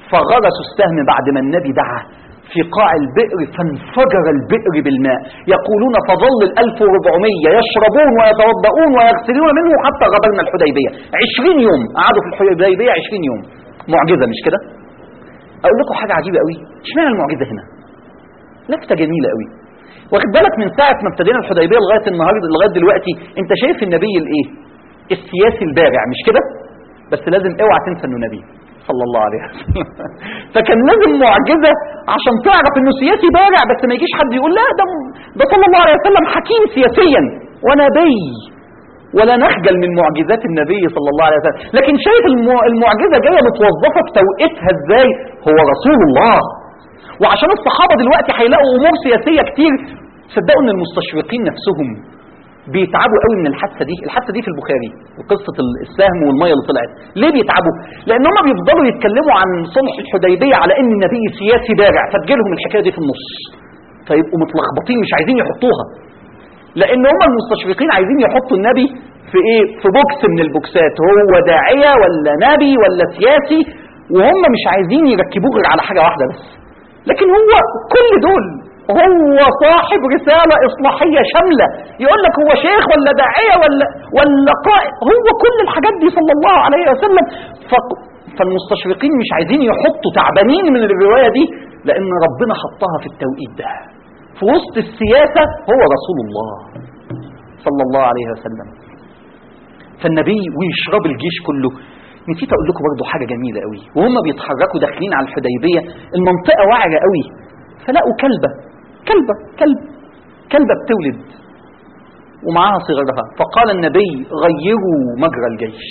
فغرسوا السهم بعد ما النبي دعا في قاع البئر فانفجر البئر بالماء يقولون فظل الألف وربعمية يشربون ويتوضؤون ويغسلون منه حتى غادرنا الحديبية عشرين يوم قعدوا في الحديبية عشرين يوم معجزة مش كده أقول لكم حاجة عجيبة قوي اشمعنى المعجزة هنا لفتة جميلة قوي واخد بالك من ساعة ما ابتدينا الحديبية لغاية النهاردة لغاية دلوقتي انت شايف النبي الايه السياسي البارع مش كده بس لازم اوعى تنسى انه نبي صلى الله عليه وسلم فكان لازم معجزة عشان تعرف انه سياسي بارع بس ما يجيش حد يقول لا ده ده صلى الله عليه وسلم حكيم سياسيا ونبي ولا نخجل من معجزات النبي صلى الله عليه وسلم لكن شايف الم- المعجزة جاية متوظفة في توقيتها ازاي هو رسول الله وعشان الصحابة دلوقتي هيلاقوا امور سياسية كتير صدقوا ان المستشرقين نفسهم بيتعبوا قوي من الحادثه دي الحادثه دي في البخاري قصه السهم والميه اللي طلعت ليه بيتعبوا لان هم بيفضلوا يتكلموا عن صلح الحديبيه على ان النبي سياسي بارع فتجيلهم الحكايه دي في النص فيبقوا متلخبطين مش عايزين يحطوها لان هم المستشرقين عايزين يحطوا النبي في ايه في بوكس من البوكسات هو داعيه ولا نبي ولا سياسي وهم مش عايزين يركبوه غير على حاجه واحده بس لكن هو كل دول هو صاحب رسالة إصلاحية شاملة يقول لك هو شيخ ولا داعية ولا ولا قائد هو كل الحاجات دي صلى الله عليه وسلم ف- فالمستشرقين مش عايزين يحطوا تعبانين من الرواية دي لأن ربنا حطها في التوقيت ده في وسط السياسة هو رسول الله صلى الله عليه وسلم فالنبي ويشرب الجيش كله نسيت اقول لكم برضه حاجه جميله قوي وهم بيتحركوا داخلين على الحديبيه المنطقه وعره قوي فلقوا كلبه كلبه كلب كلبه بتولد ومعاها صغرها فقال النبي غيروا مجرى الجيش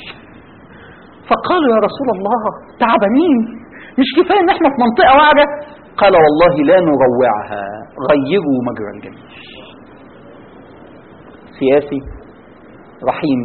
فقالوا يا رسول الله تعبانين مش كفايه ان احنا في منطقه وعره قال والله لا نروعها غيروا مجرى الجيش سياسي رحيم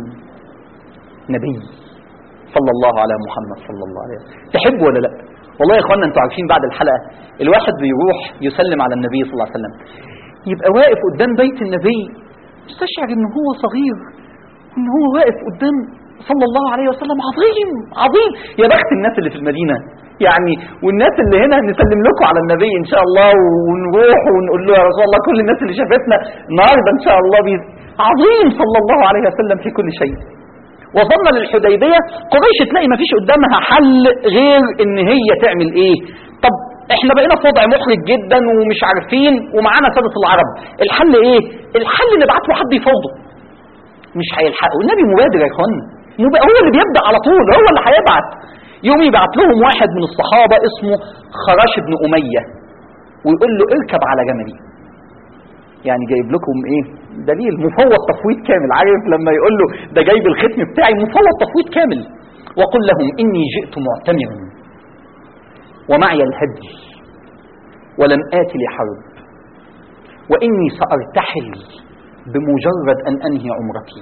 نبي صلى الله على محمد صلى الله عليه وسلم تحب ولا لا والله يا اخوانا انتوا عارفين بعد الحلقه الواحد بيروح يسلم على النبي صلى الله عليه وسلم يبقى واقف قدام بيت النبي مستشعر ان هو صغير ان هو واقف قدام صلى الله عليه وسلم عظيم عظيم يا بخت الناس اللي في المدينه يعني والناس اللي هنا نسلم لكم على النبي ان شاء الله ونروح ونقول له يا رسول الله كل الناس اللي شافتنا النهارده ان شاء الله بي عظيم صلى الله عليه وسلم في كل شيء وصلنا للحديبيه قريش تلاقي ما فيش قدامها حل غير ان هي تعمل ايه طب احنا بقينا في وضع محرج جدا ومش عارفين ومعانا سادة العرب الحل ايه الحل نبعت له حد يفوضه مش هيلحقه النبي مبادر يا اخوانا مب- هو اللي بيبدا على طول هو اللي هيبعت يوم يبعت لهم واحد من الصحابه اسمه خراش بن اميه ويقول له اركب على جملي يعني جايب لكم ايه دليل مفوض تفويض كامل عارف لما يقول له ده جايب الختم بتاعي مفوض تفويض كامل وقل لهم اني جئت معتمرا ومعي الهدي ولم آت لحرب وإني سأرتحل بمجرد أن أنهي عمرتي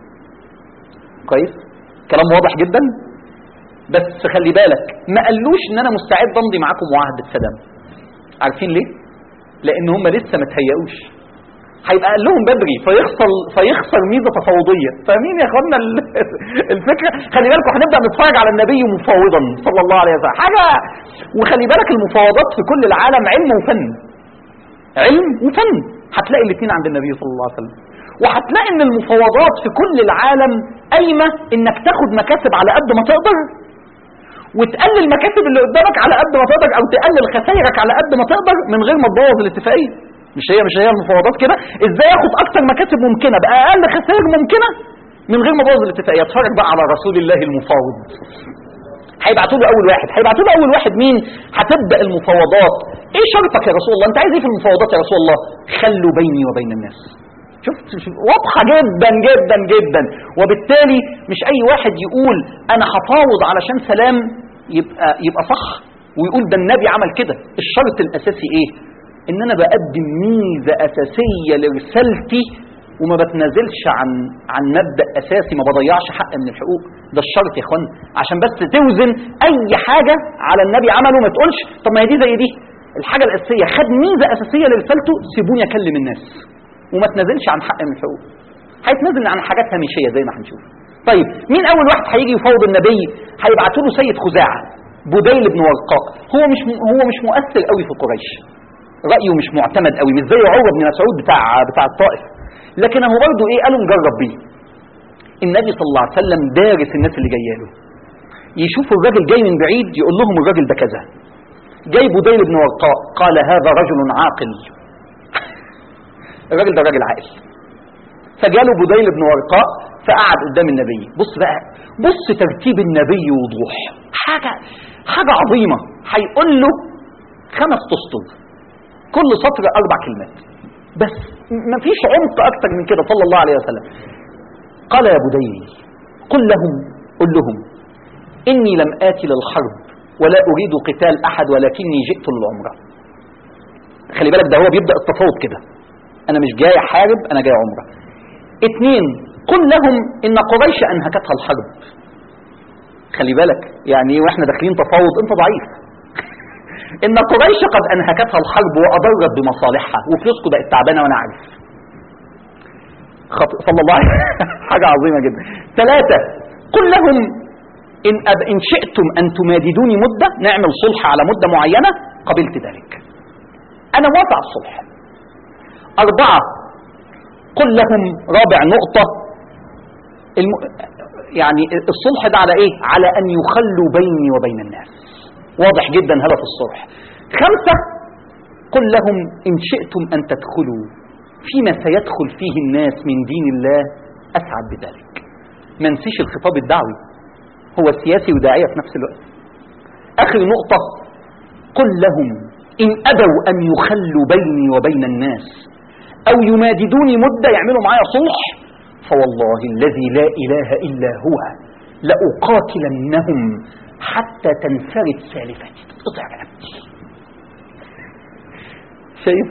كويس كلام واضح جدا بس خلي بالك ما قالوش ان انا مستعد امضي معاكم معاهده سلام عارفين ليه لان هم لسه ما تهيئوش هيبقى قال لهم بدري فيخسر فيخسر ميزه تفاوضيه فاهمين يا اخوانا ال- الفكره خلي بالكم هنبدا نتفرج على النبي مفاوضا صلى الله عليه وسلم حاجه وخلي بالك المفاوضات في كل العالم علم وفن علم وفن هتلاقي الاثنين عند النبي صلى الله عليه وسلم وهتلاقي ان المفاوضات في كل العالم قايمه انك تاخد مكاسب على قد ما تقدر وتقلل المكاسب اللي قدامك على قد ما تقدر او تقلل خسائرك على قد ما تقدر من غير ما تبوظ الاتفاقيه مش هي مش هي المفاوضات كده ازاي اخد اكتر مكاسب ممكنه باقل خسائر ممكنه من غير ما ابوظ الاتفاقيه اتفرج بقى على رسول الله المفاوض هيبعتوا له اول واحد هيبعتوا له اول واحد مين هتبدا المفاوضات ايه شرطك يا رسول الله انت عايز ايه في المفاوضات يا رسول الله خلوا بيني وبين الناس شفت شوف- واضحه جدا جدا جدا وبالتالي مش اي واحد يقول انا هفاوض علشان سلام يبقى يبقى صح ويقول ده النبي عمل كده الشرط الاساسي ايه ان انا بقدم ميزه اساسيه لرسالتي وما بتنازلش عن عن مبدا اساسي ما بضيعش حق من الحقوق ده الشرط يا اخوان عشان بس توزن اي حاجه على النبي عمله ما تقولش طب ما هي دي زي دي الحاجه الاساسيه خد ميزه اساسيه لرسالته سيبوني اكلم الناس وما تنازلش عن حق من الحقوق هيتنازل عن حاجات هامشيه زي ما هنشوف طيب مين اول واحد هيجي يفاوض النبي هيبعتوا له سيد خزاعه بديل بن ورقاء هو مش هو مش مؤثر قوي في قريش رايه مش معتمد قوي مش زي عروه بن مسعود بتاع بتاع الطائف لكن هو برضه ايه قالوا نجرب بيه النبي صلى الله عليه وسلم دارس الناس اللي جايه له يشوف الراجل جاي من بعيد يقول لهم الراجل ده كذا جاي بديل بن ورقاء قال هذا رجل عاقل الراجل ده راجل عاقل فجاله بديل بن ورقاء فقعد قدام النبي بص بقى بص ترتيب النبي وضوح حاجة حاجة عظيمة هيقول له خمس تسطر كل سطر أربع كلمات بس مفيش عمق أكتر من كده صلى الله عليه وسلم قال يا بديل قل لهم قل لهم إني لم آتي للحرب ولا أريد قتال أحد ولكني جئت للعمرة خلي بالك ده هو بيبدأ التفاوض كده أنا مش جاي أحارب أنا جاي عمرة اتنين قل لهم إن قريش أنهكتها الحرب خلي بالك يعني واحنا داخلين تفاوض انت ضعيف ان قريش قد انهكتها الحرب واضرت بمصالحها وفلوسكم بقت تعبانه وانا عارف خط... صلى الله عليه حاجه عظيمه جدا ثلاثه قل لهم ان أب... ان شئتم ان تماددوني مده نعمل صلح على مده معينه قبلت ذلك انا موافق على الصلح اربعه قل لهم رابع نقطه الم... يعني الصلح ده على ايه على ان يخلوا بيني وبين الناس واضح جدا هدف الصلح خمسة قل لهم إن شئتم أن تدخلوا فيما سيدخل فيه الناس من دين الله أسعد بذلك ما نسيش الخطاب الدعوي هو سياسي وداعية في نفس الوقت آخر نقطة قل لهم إن أبوا أن يخلوا بيني وبين الناس أو يماددوني مدة يعملوا معايا صلح فوالله الذي لا إله إلا هو لأقاتلنهم حتى تنفرد سالفتي تقطع رقبتي شايف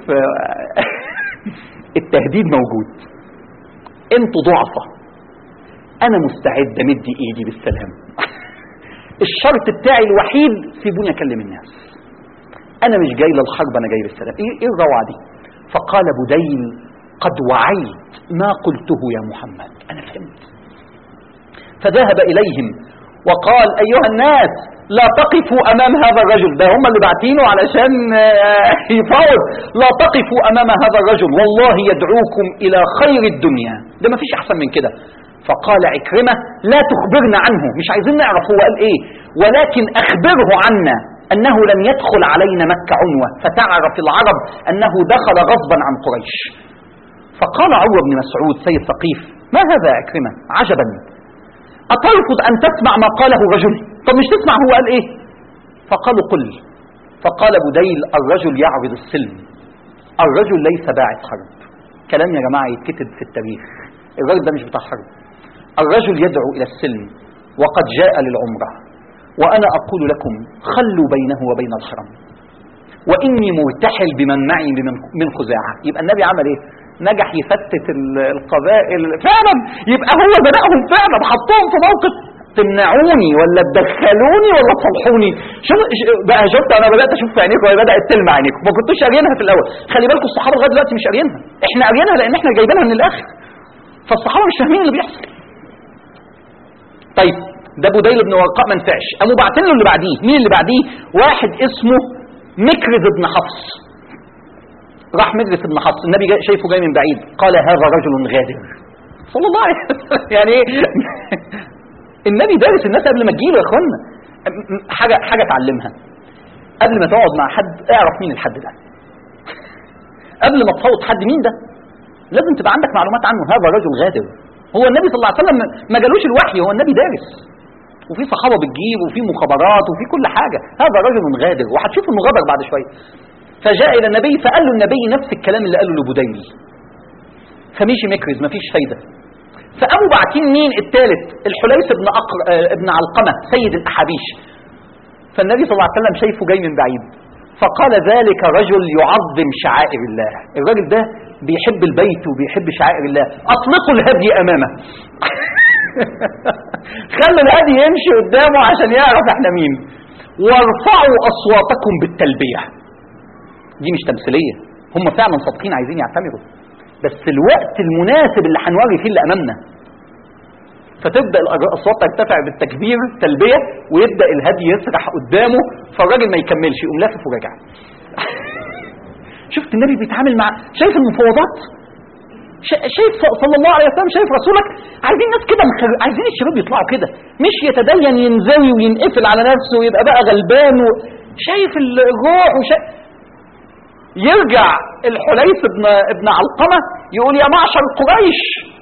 التهديد موجود انتوا ضعفة انا مستعد امد ايدي بالسلام الشرط بتاعي الوحيد سيبوني اكلم الناس انا مش جاي للحرب انا جاي للسلام ايه ايه الروعه دي فقال بديل قد وعيت ما قلته يا محمد انا فهمت فذهب اليهم وقال ايها الناس لا تقفوا امام هذا الرجل ده هم اللي باعتينه علشان يفاوض لا تقفوا امام هذا الرجل والله يدعوكم الى خير الدنيا ده ما فيش احسن من كده فقال عكرمة لا تخبرنا عنه مش عايزين نعرف هو قال ايه ولكن اخبره عنا انه لم يدخل علينا مكة عنوة فتعرف العرب انه دخل غصبا عن قريش فقال عروة بن مسعود سيد ثقيف ما هذا يا عكرمة عجبا أترفض أن تسمع ما قاله الرجل طب مش تسمع هو قال إيه فقالوا قل فقال بديل الرجل يعرض السلم الرجل ليس باعث حرب كلام يا جماعة يتكتب في التاريخ الراجل ده مش بتاع حرب الرجل يدعو إلى السلم وقد جاء للعمرة وأنا أقول لكم خلوا بينه وبين الحرم وإني مرتحل بمن معي من خزاعة يبقى النبي عمل إيه نجح يفتت القبائل فعلا يبقى هو بدأهم فعلا حطهم في موقف تمنعوني ولا تدخلوني ولا تصلحوني شوف بقى شفت انا بدات اشوف في عينيكم وهي بدات تلمع عينيكم ما كنتوش قاريينها في الاول خلي بالكم الصحابه لغايه دلوقتي مش قاريينها احنا قاريينها لان احنا جايبينها من الاخر فالصحابه مش فاهمين اللي بيحصل طيب ده بديل بن ورقاء ما نفعش قاموا باعتين له اللي بعديه مين اللي بعديه واحد اسمه مكرز بن حفص راح مجلس ابن حفص النبي جاي شايفه جاي من بعيد قال هذا رجل غادر صلى الله عليه وسلم يعني ايه النبي دارس الناس قبل ما تجيله يا اخوانا حاجه حاجه اتعلمها قبل ما تقعد مع حد اعرف مين الحد ده قبل ما تفوض حد مين ده لازم تبقى عندك معلومات عنه هذا رجل غادر هو النبي صلى الله عليه وسلم ما جالوش الوحي هو النبي دارس وفي صحابه بتجيب وفي مخابرات وفي كل حاجه هذا رجل غادر وهتشوف انه غدر بعد شويه فجاء الى النبي فقال له النبي نفس الكلام اللي قاله لبديل فمشي مكرز مفيش فايده فقاموا باعتين مين الثالث الحليس بن أقر... ابن علقمه سيد الاحابيش فالنبي صلى الله عليه وسلم شايفه جاي من بعيد فقال ذلك رجل يعظم شعائر الله الراجل ده بيحب البيت وبيحب شعائر الله اطلقوا الهدي امامه خلوا الهدي يمشي قدامه عشان يعرف احنا مين وارفعوا اصواتكم بالتلبيه دي مش تمثيليه هم فعلا صادقين عايزين يعتمروا بس الوقت المناسب اللي هنوري فيه اللي امامنا فتبدا الاصوات ترتفع بالتكبير تلبيه ويبدا الهدي يسرح قدامه فالراجل ما يكملش يقوم لافف وراجع شفت النبي بيتعامل مع شايف المفاوضات شا- شايف صلى الله عليه وسلم شايف رسولك عايزين ناس كده مخر... عايزين الشباب يطلعوا كده مش يتدين ينزوي وينقفل على نفسه ويبقى بقى غلبان و... شايف الروح وشا... يرجع الحليف ابن ابن علقمه يقول يا معشر قريش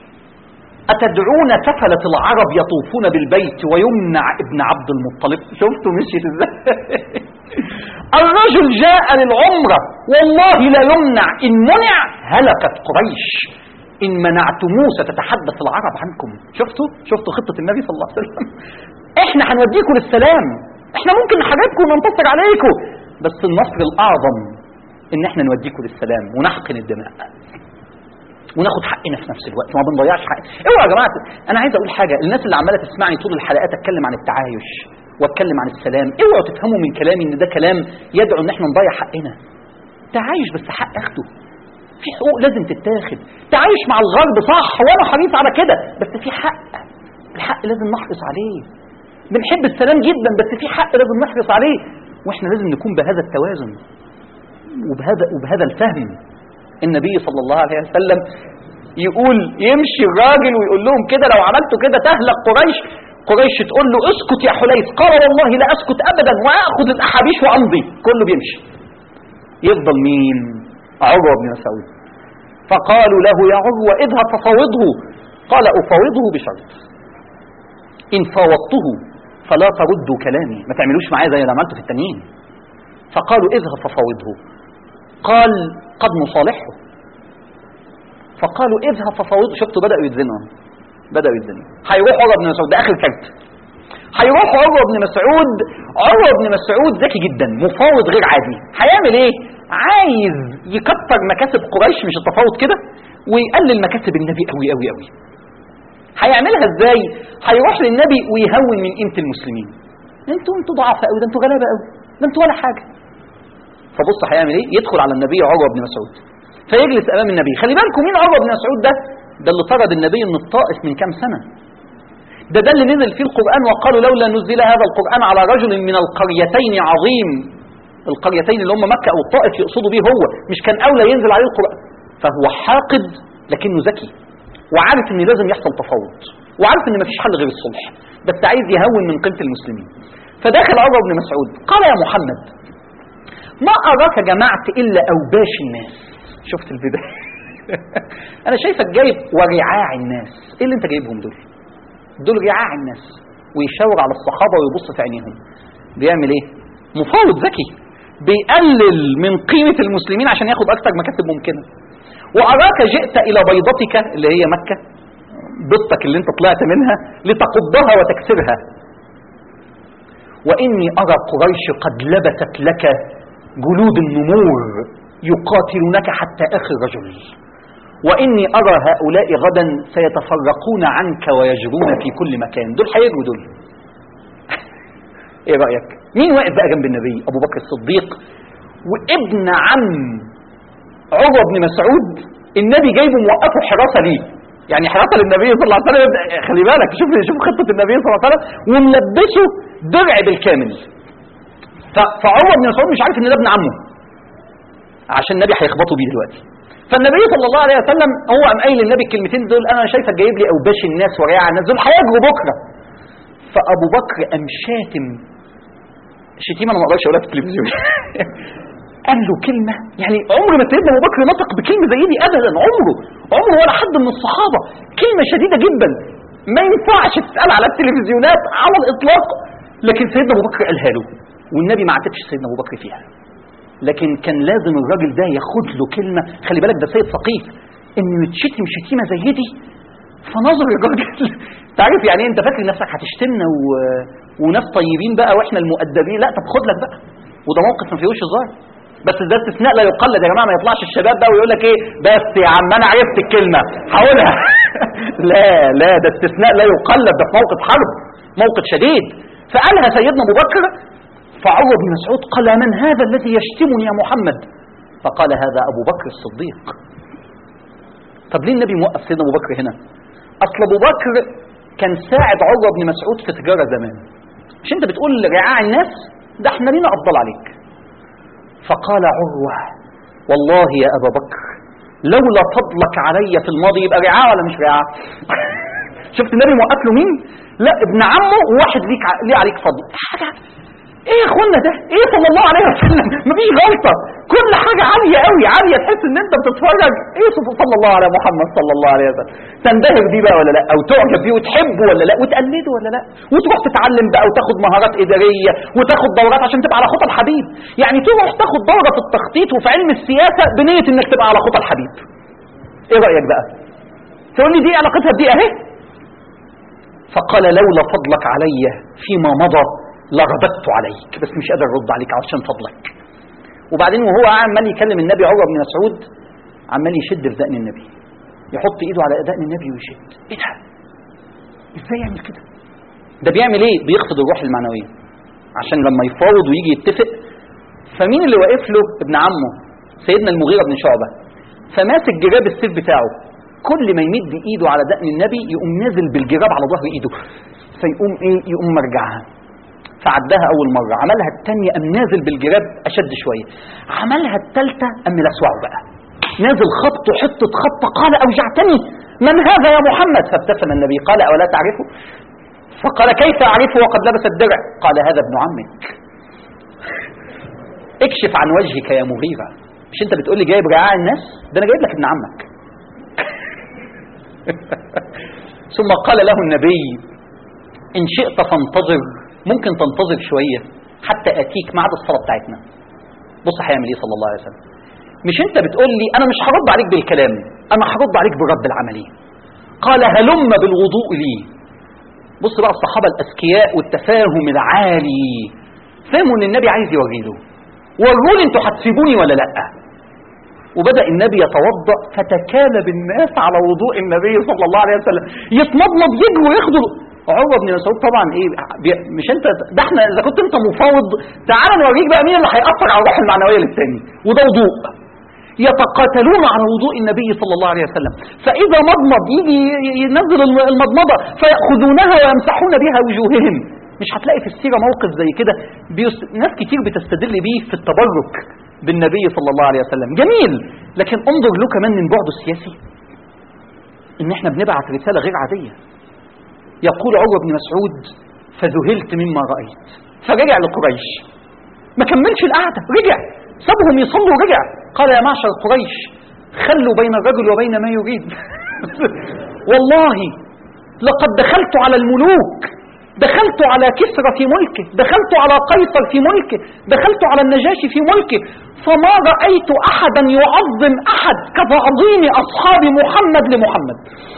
أتدعون سفلة العرب يطوفون بالبيت ويمنع ابن عبد المطلب شفتوا مشيت ازاي الرجل جاء للعمرة والله لا يمنع إن منع هلكت قريش إن منعتموه ستتحدث العرب عنكم شفتوا شفتوا خطة النبي صلى الله عليه وسلم احنا هنوديكم للسلام احنا ممكن نحاربكم وننتصر عليكم بس النصر الأعظم إن احنا نوديكم للسلام ونحقن الدماء وناخد حقنا في نفس الوقت وما بنضيعش حق اوعوا يا جماعه انا عايز اقول حاجه الناس اللي عماله تسمعني طول الحلقات اتكلم عن التعايش واتكلم عن السلام اوعوا تفهموا من كلامي ان ده كلام يدعو ان احنا نضيع حقنا تعايش بس حق اخده في حقوق لازم تتاخد تعايش مع الغرب صح وانا حريص على كده بس في حق الحق لازم نحرص عليه بنحب السلام جدا بس في حق لازم نحرص عليه واحنا لازم نكون بهذا التوازن وبهذا وبهذا الفهم النبي صلى الله عليه وسلم يقول يمشي الراجل ويقول لهم كده لو عملتوا كده تهلك قريش قريش تقول له اسكت يا حليف قال والله لا اسكت ابدا واخذ الاحابيش وامضي كله بيمشي يفضل مين عروه بن مسعود فقالوا له يا عروه اذهب ففاوضه قال افاوضه بشرط ان فاوضته فلا تردوا كلامي ما تعملوش معايا زي اللي عملته في التانيين فقالوا اذهب ففاوضه قال قد نصالحه فقالوا اذهب ففاوضه شفتوا بدأوا يتزنوا بدأوا يتزنوا هيروح عروة بن مسعود ده آخر كارت هيروح عروة بن مسعود عروة بن مسعود ذكي جدا مفاوض غير عادي هيعمل ايه عايز يكتر مكاسب قريش مش التفاوض كده ويقلل مكاسب النبي قوي قوي قوي هيعملها ازاي هيروح للنبي ويهون من قيمه المسلمين انتوا انتوا ضعاف قوي ده انتوا غلابه قوي ده انتوا ولا حاجه فبص هيعمل ايه يدخل على النبي عروه بن مسعود فيجلس امام النبي خلي بالكم مين عروه بن مسعود ده ده اللي طرد النبي من الطائف من كام سنه ده ده اللي نزل فيه القران وقالوا لولا نزل هذا القران على رجل من القريتين عظيم القريتين اللي هم مكه او الطائف يقصدوا به هو مش كان اولى ينزل عليه القران فهو حاقد لكنه ذكي وعارف ان لازم يحصل تفاوض وعارف ان مفيش حل غير الصلح بس عايز يهون من قيمه المسلمين فداخل عروه بن مسعود قال يا محمد ما أراك جمعت إلا أوباش الناس شفت البداية أنا شايفك جايب ورعاع الناس إيه اللي أنت جايبهم دول دول رعاع الناس ويشاور على الصحابة ويبص في عينيهم بيعمل إيه مفاوض ذكي بيقلل من قيمة المسلمين عشان ياخد أكثر مكاسب ممكنة وأراك جئت إلى بيضتك اللي هي مكة بيضتك اللي أنت طلعت منها لتقضها وتكسرها وإني أرى قريش قد لبست لك جلود النمور يقاتلونك حتى آخر رجل وإني أرى هؤلاء غدا سيتفرقون عنك ويجرون في كل مكان دول هيجروا دول ايه رأيك مين واقف بقى جنب النبي أبو بكر الصديق وابن عم عروة بن مسعود النبي جايبه موقفه حراسة ليه يعني حراسة للنبي صلى الله عليه وسلم خلي بالك شوف شوف خطة النبي صلى الله عليه وسلم وملبسه درع بالكامل فعروه بن مسعود مش عارف ان ده ابن عمه عشان النبي هيخبطوا بيه دلوقتي فالنبي صلى الله عليه وسلم هو قام قايل للنبي الكلمتين دول انا شايفك جايب لي اوباش الناس ورياع الناس دول هيجروا بكره فابو بكر قام شاتم شتيمه انا ما اقدرش اقولها في التلفزيون قال له كلمة يعني عمر ما سيدنا أبو بكر نطق بكلمة زي دي أبدا عمره عمره ولا حد من الصحابة كلمة شديدة جدا ما ينفعش تتقال على التلفزيونات على الإطلاق لكن سيدنا أبو بكر قالها له والنبي ما عاتبش سيدنا ابو بكر فيها لكن كان لازم الراجل ده ياخد له كلمه خلي بالك ده سيد ثقيف انه يتشتم شتيمه زي دي فنظر الراجل انت عارف يعني انت فاكر نفسك هتشتمنا و... وناس طيبين بقى واحنا المؤدبين لا طب خد لك بقى وده موقف ما فيهوش هزار بس ده استثناء لا يقلد يا جماعه ما يطلعش الشباب ده ويقول لك ايه بس يا عم انا عرفت الكلمه هقولها لا لا ده استثناء لا يقلد ده في موقف حرب موقف شديد فقالها سيدنا ابو بكر فعروة بن مسعود قال من هذا الذي يشتمني يا محمد فقال هذا أبو بكر الصديق طب ليه النبي موقف سيدنا أبو بكر هنا أصل أبو بكر كان ساعد عروة بن مسعود في تجارة زمان مش انت بتقول رعاع الناس ده احنا لينا افضل عليك فقال عروة والله يا ابا بكر لولا فضلك علي في الماضي يبقى رعاع ولا مش رعاع شفت النبي موقف له مين لا ابن عمه وواحد ليك ع- ليه عليك فضل حاجه ايه يا اخوانا ده ايه صلى الله عليه وسلم مفيش غلطه كل حاجه عاليه قوي عاليه تحس ان انت بتتفرج ايه صلى الله على محمد صلى الله عليه وسلم تنبهر بيه بقى ولا لا او تعجب بيه وتحبه ولا لا وتقلده ولا لا وتروح تتعلم بقى وتاخد مهارات اداريه وتاخد دورات عشان تبقى على خطى الحبيب يعني تروح تاخد دوره في التخطيط وفي علم السياسه بنيه انك تبقى على خطى الحبيب ايه رايك بقى تقول لي دي علاقتها بدي اهي فقال لولا فضلك علي فيما مضى لرددت عليك بس مش قادر ارد عليك عشان فضلك وبعدين وهو عمال يكلم النبي عروه بن مسعود عمال يشد في دقن النبي يحط ايده على دقن النبي ويشد ايه ده ازاي يعمل كده ده بيعمل ايه بيخفض الروح المعنويه عشان لما يفاوض ويجي يتفق فمين اللي واقف له ابن عمه سيدنا المغيره بن شعبه فماسك جراب السيف بتاعه كل ما يمد ايده على دقن النبي يقوم نازل بالجراب على ظهر ايده فيقوم ايه يقوم مرجعها فعدها اول مره عملها الثانيه قام نازل بالجراب اشد شويه عملها الثالثه قام لسوعه بقى نازل خبط حته خبطه قال اوجعتني من هذا يا محمد فابتسم النبي قال اولا تعرفه فقال كيف اعرفه وقد لبس الدرع قال هذا ابن عمك اكشف عن وجهك يا مغيره مش انت بتقول لي جايب رعاع الناس ده انا جايب لك ابن عمك ثم قال له النبي ان شئت فانتظر ممكن تنتظر شويه حتى اتيك ميعاد الصلاه بتاعتنا بص هيعمل ايه صلى الله عليه وسلم مش انت بتقول لي انا مش هرد عليك بالكلام انا هرد عليك بالرد العملي قال هلم بالوضوء لي بص بقى الصحابه الاذكياء والتفاهم العالي فهموا ان النبي عايز يوريله وروني انتوا هتسيبوني ولا لا وبدا النبي يتوضا فتكالب الناس على وضوء النبي صلى الله عليه وسلم يتمضمض يجروا وياخدوا عروه بن مسعود طبعا ايه بي- مش انت ده احنا اذا كنت انت مفاوض تعال نوريك بقى مين اللي هيأثر على الروح المعنويه للتاني وده وضوء يتقاتلون على وضوء النبي صلى الله عليه وسلم فإذا مضمض يجي ينزل الم- المضمضة فيأخذونها ويمسحون بها وجوههم مش هتلاقي في السيرة موقف زي كده بيس... ناس كتير بتستدل بيه في التبرك بالنبي صلى الله عليه وسلم جميل لكن انظر له كمان من بعده السياسي ان احنا بنبعت رسالة غير عادية يقول عروة بن مسعود فذهلت مما رأيت فرجع لقريش ما كملش القعدة رجع سابهم يصلوا رجع قال يا معشر قريش خلوا بين الرجل وبين ما يريد والله لقد دخلت على الملوك دخلت على كسرى في ملكه دخلت على قيصر في ملكه دخلت على النجاشي في ملكه فما رأيت أحدا يعظم أحد كتعظيم أصحاب محمد لمحمد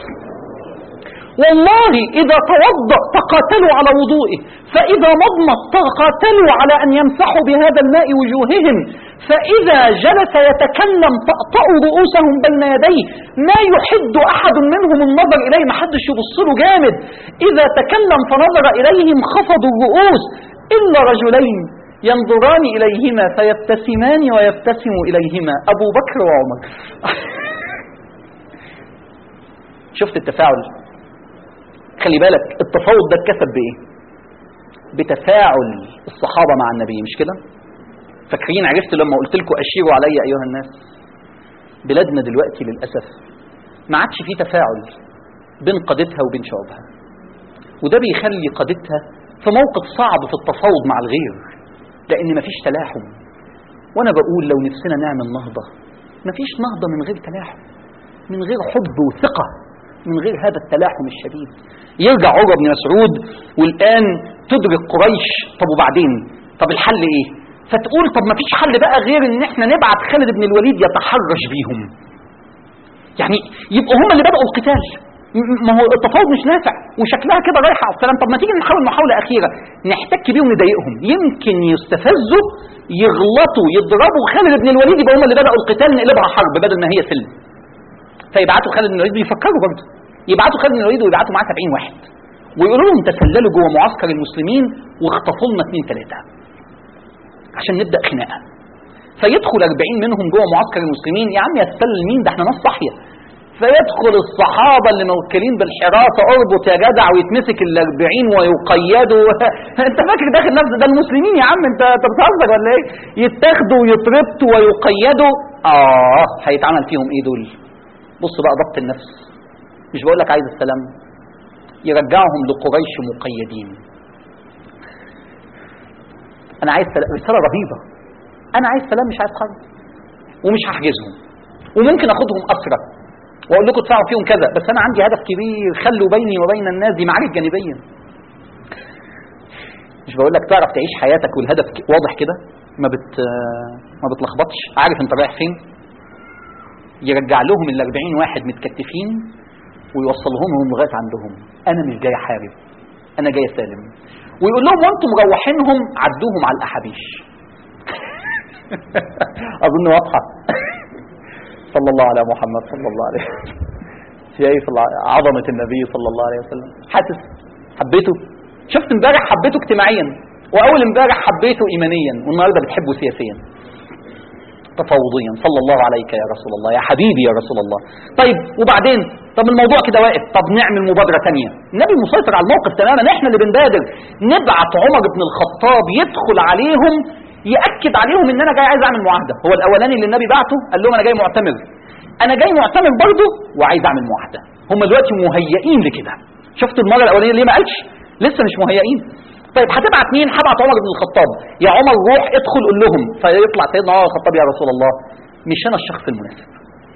والله إذا توضأ تقاتلوا على وضوئه فإذا مضمض تقاتلوا على أن يمسحوا بهذا الماء وجوههم فإذا جلس يتكلم طأطأوا رؤوسهم بين يديه ما يحد أحد منهم النظر إليه ما حدش يبص له جامد إذا تكلم فنظر إليهم خفضوا الرؤوس إلا رجلين ينظران إليهما فيبتسمان ويبتسم إليهما أبو بكر وعمر شفت التفاعل خلي بالك التفاوض ده اتكسب بايه بتفاعل الصحابه مع النبي مش كده فاكرين عرفت لما قلت لكم اشيروا علي ايها الناس بلادنا دلوقتي للاسف ما عادش في تفاعل بين قادتها وبين شعوبها وده بيخلي قادتها في موقف صعب في التفاوض مع الغير لان مفيش تلاحم وانا بقول لو نفسنا نعمل نهضه مفيش نهضه من غير تلاحم من غير حب وثقه من غير هذا التلاحم الشديد يرجع عروة بن مسعود والآن تدرك قريش طب وبعدين طب الحل ايه فتقول طب ما فيش حل بقى غير ان احنا نبعت خالد بن الوليد يتحرش بيهم يعني يبقوا هم اللي بدأوا القتال م- ما هو التفاوض مش نافع وشكلها كده رايحه على السلام طب ما تيجي نحاول محاوله اخيره نحتك بيهم نضايقهم يمكن يستفزوا يغلطوا يضربوا خالد بن الوليد يبقى هم اللي بدأوا القتال نقلبها حرب بدل ما هي سلم فيبعتوا خالد بن الوليد بيفكروا برضه يبعتوا خالد بن الوليد ويبعتوا معاه 70 واحد ويقولوا لهم تسللوا جوه معسكر المسلمين واخطفوا لنا اثنين ثلاثه عشان نبدا خناقه فيدخل 40 منهم جوه معسكر المسلمين يا عم يتسلل مين ده احنا ناس صاحيه فيدخل الصحابة اللي موكلين بالحراسة اربط يا جدع ويتمسك الأربعين ويقيدوا انت فاكر داخل نفس ده المسلمين يا عم انت انت بتهزر ولا ايه يتاخدوا ويتربطوا ويقيدوا اه هيتعمل فيهم ايه دول بص بقى ضبط النفس مش بقول لك عايز السلام يرجعهم لقريش مقيدين انا عايز سلام رساله رهيبه انا عايز سلام مش عايز حرب ومش هحجزهم وممكن اخدهم اسرى واقول لكم ادفعوا فيهم كذا بس انا عندي هدف كبير خلوا بيني وبين الناس دي معارك جانبيه مش بقول لك تعرف تعيش حياتك والهدف ك- واضح كده ما بت ما بتلخبطش عارف انت رايح فين يرجع لهم ال 40 واحد متكتفين ويوصلهم هم لغايه عندهم انا مش جاي احارب انا جاي اسالم ويقول لهم وانتم مروحينهم عدوهم على الاحابيش اظن واضحه صلى الله على محمد صلى الله عليه وسلم شايف الع- عظمه النبي صلى الله عليه وسلم حاسس حبيته شفت امبارح حبيته اجتماعيا واول امبارح حبيته ايمانيا والنهارده بتحبه سياسيا تفاوضيا صلى الله عليك يا رسول الله يا حبيبي يا رسول الله طيب وبعدين طب الموضوع كده واقف طب نعمل مبادره ثانيه النبي مسيطر على الموقف تماما احنا اللي بنبادر نبعت عمر بن الخطاب يدخل عليهم ياكد عليهم ان انا جاي عايز اعمل معاهده هو الاولاني اللي النبي بعته قال لهم انا جاي معتمر انا جاي معتمر برضه وعايز اعمل معاهده هم دلوقتي مهيئين لكده شفتوا المره الاولانيه ليه ما قالش لسه مش مهيئين طيب هتبعت مين هبعت عمر بن الخطاب يا عمر روح ادخل قول لهم فيطلع سيدنا عمر بن الخطاب يا رسول الله مش انا الشخص المناسب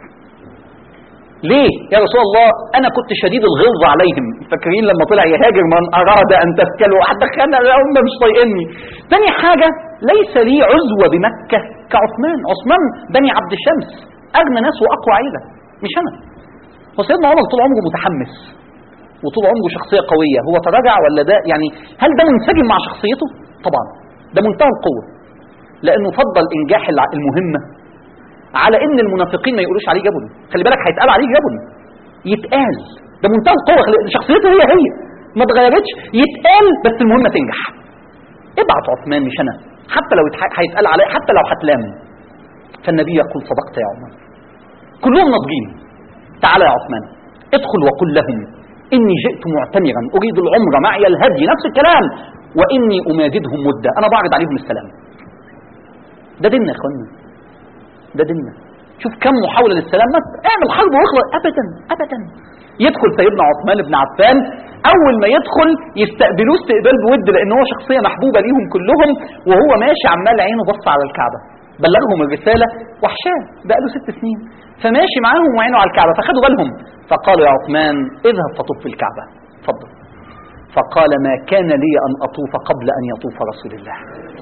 ليه يا رسول الله انا كنت شديد الغلظه عليهم فاكرين لما طلع يهاجر من اراد ان تسكله حتى كان هم مش طايقني تاني حاجه ليس لي عزوه بمكه كعثمان عثمان بني عبد الشمس اغنى ناس واقوى عيله مش انا هو سيدنا عمر طول عمره متحمس وطول عمره شخصيه قويه هو تراجع ولا ده يعني هل ده منسجم مع شخصيته طبعا ده منتهى القوه لانه فضل انجاح الع- المهمه على ان المنافقين ما يقولوش عليه جبن خلي بالك هيتقال عليه جبن يتقال ده منتهى القوه خلي... شخصيته هي هي ما اتغيرتش يتقال بس المهمه تنجح ابعت عثمان مش انا حتى لو اتح- هيتقال عليه حتى لو هتلام فالنبي يقول صدقت يا عمر كلهم ناضجين تعال يا عثمان ادخل وقل لهم اني جئت معتمرا اريد العمر معي الهدي نفس الكلام واني اماددهم مده انا بعرض عليهم السلام ده ديننا يا اخوانا ده ديننا شوف كم محاولة للسلام ما اعمل حرب واخلص ابدا ابدا يدخل سيدنا عثمان بن عفان اول ما يدخل يستقبلوه استقبال بود لان هو شخصية محبوبة ليهم كلهم وهو ماشي عمال عينه بص على الكعبة بلغهم الرسالة وحشاه بقاله ست سنين فماشي معاهم وعينه على الكعبة فخدوا بالهم فقالوا يا عثمان اذهب فطف في الكعبة اتفضل فقال ما كان لي ان اطوف قبل ان يطوف رسول الله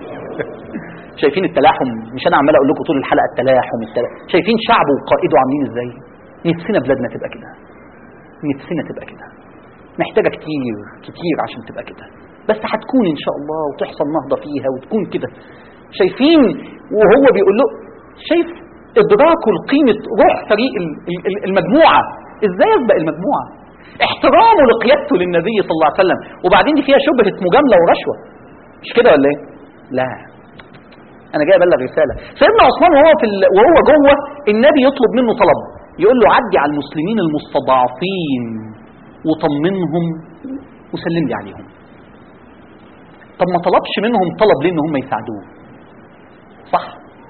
شايفين التلاحم مش انا عمال اقول لكم طول الحلقه التلاحم التلاحم شايفين شعبه وقائده عاملين ازاي نفسنا بلادنا تبقى كده نفسنا تبقى كده محتاجه كتير كتير عشان تبقى كده بس هتكون ان شاء الله وتحصل نهضه فيها وتكون كده شايفين وهو بيقول له شايف ادراكه لقيمه روح فريق ال- ال- ال- المجموعه ازاي يسبق المجموعه احترامه لقيادته للنبي صلى الله عليه وسلم وبعدين دي فيها شبهه مجامله ورشوه مش كده ولا ايه لا انا جاي ابلغ رساله سيدنا عثمان وهو في ال... وهو جوه النبي يطلب منه طلب يقول له عدي على المسلمين المستضعفين وطمنهم وسلم لي عليهم طب ما طلبش منهم طلب ليه ان هم يساعدوه صح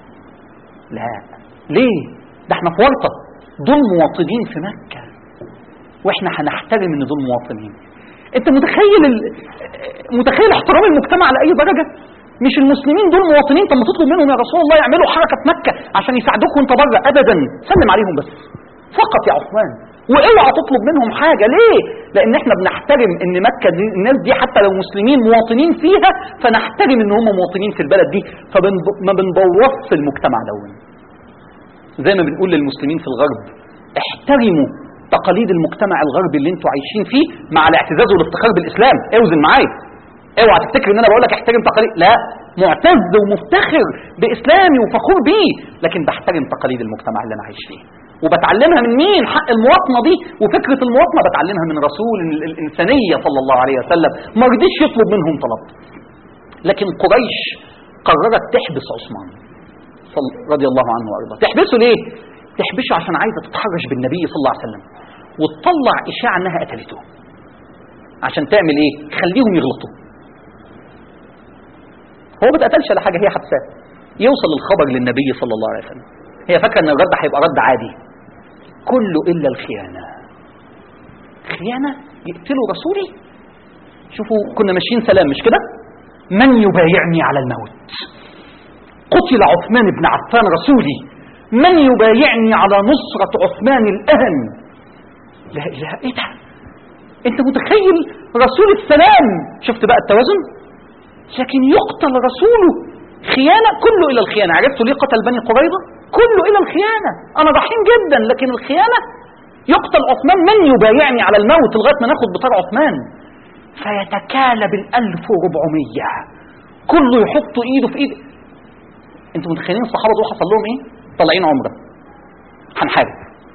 لا ليه ده احنا في ورطه دول مواطنين في مكه واحنا هنحترم ان دول مواطنين انت متخيل ال... متخيل احترام المجتمع لاي درجه مش المسلمين دول مواطنين طب ما تطلب منهم يا رسول الله يعملوا حركه في مكه عشان يساعدوك وانت بره ابدا سلم عليهم بس فقط يا عثمان واوعى تطلب منهم حاجه ليه لان احنا بنحترم ان مكه دي الناس دي حتى لو مسلمين مواطنين فيها فنحترم ان هم مواطنين في البلد دي فما بنبوظش المجتمع دون زي ما بنقول للمسلمين في الغرب احترموا تقاليد المجتمع الغربي اللي انتوا عايشين فيه مع الاعتزاز والافتخار بالاسلام اوزن معايا اوعى تفتكر ان انا بقول لك احترم تقاليد لا معتز ومفتخر باسلامي وفخور بيه لكن بحترم تقاليد المجتمع اللي انا عايش فيه وبتعلمها من مين حق المواطنه دي وفكره المواطنه بتعلمها من رسول ال- الانسانيه صلى الله عليه وسلم ما رضيش يطلب منهم طلب لكن قريش قررت تحبس عثمان صل- رضي الله عنه وارضاه تحبسه ليه تحبسه عشان عايزه تتحرش بالنبي صلى الله عليه وسلم وتطلع اشاعه انها قتلته عشان تعمل ايه خليهم يغلطوا هو ما اتقتلش ولا حاجه هي حبساه يوصل الخبر للنبي صلى الله عليه وسلم هي فاكره ان الرد هيبقى رد عادي كله الا الخيانه خيانه يقتلوا رسولي شوفوا كنا ماشيين سلام مش كده من يبايعني على الموت قتل عثمان بن عفان رسولي من يبايعني على نصرة عثمان الأهن لا إله إيه ده أنت متخيل رسول السلام شفت بقى التوازن لكن يقتل رسوله خيانة كله إلى الخيانة عرفتوا ليه قتل بني قريظة كله إلى الخيانة أنا رحيم جدا لكن الخيانة يقتل عثمان من يبايعني على الموت لغاية ما ناخد بطار عثمان فيتكالب الألف وربعمية كله يحط إيده في إيده انتوا متخيلين الصحابة دول حصل لهم إيه طالعين عمرة هنحارب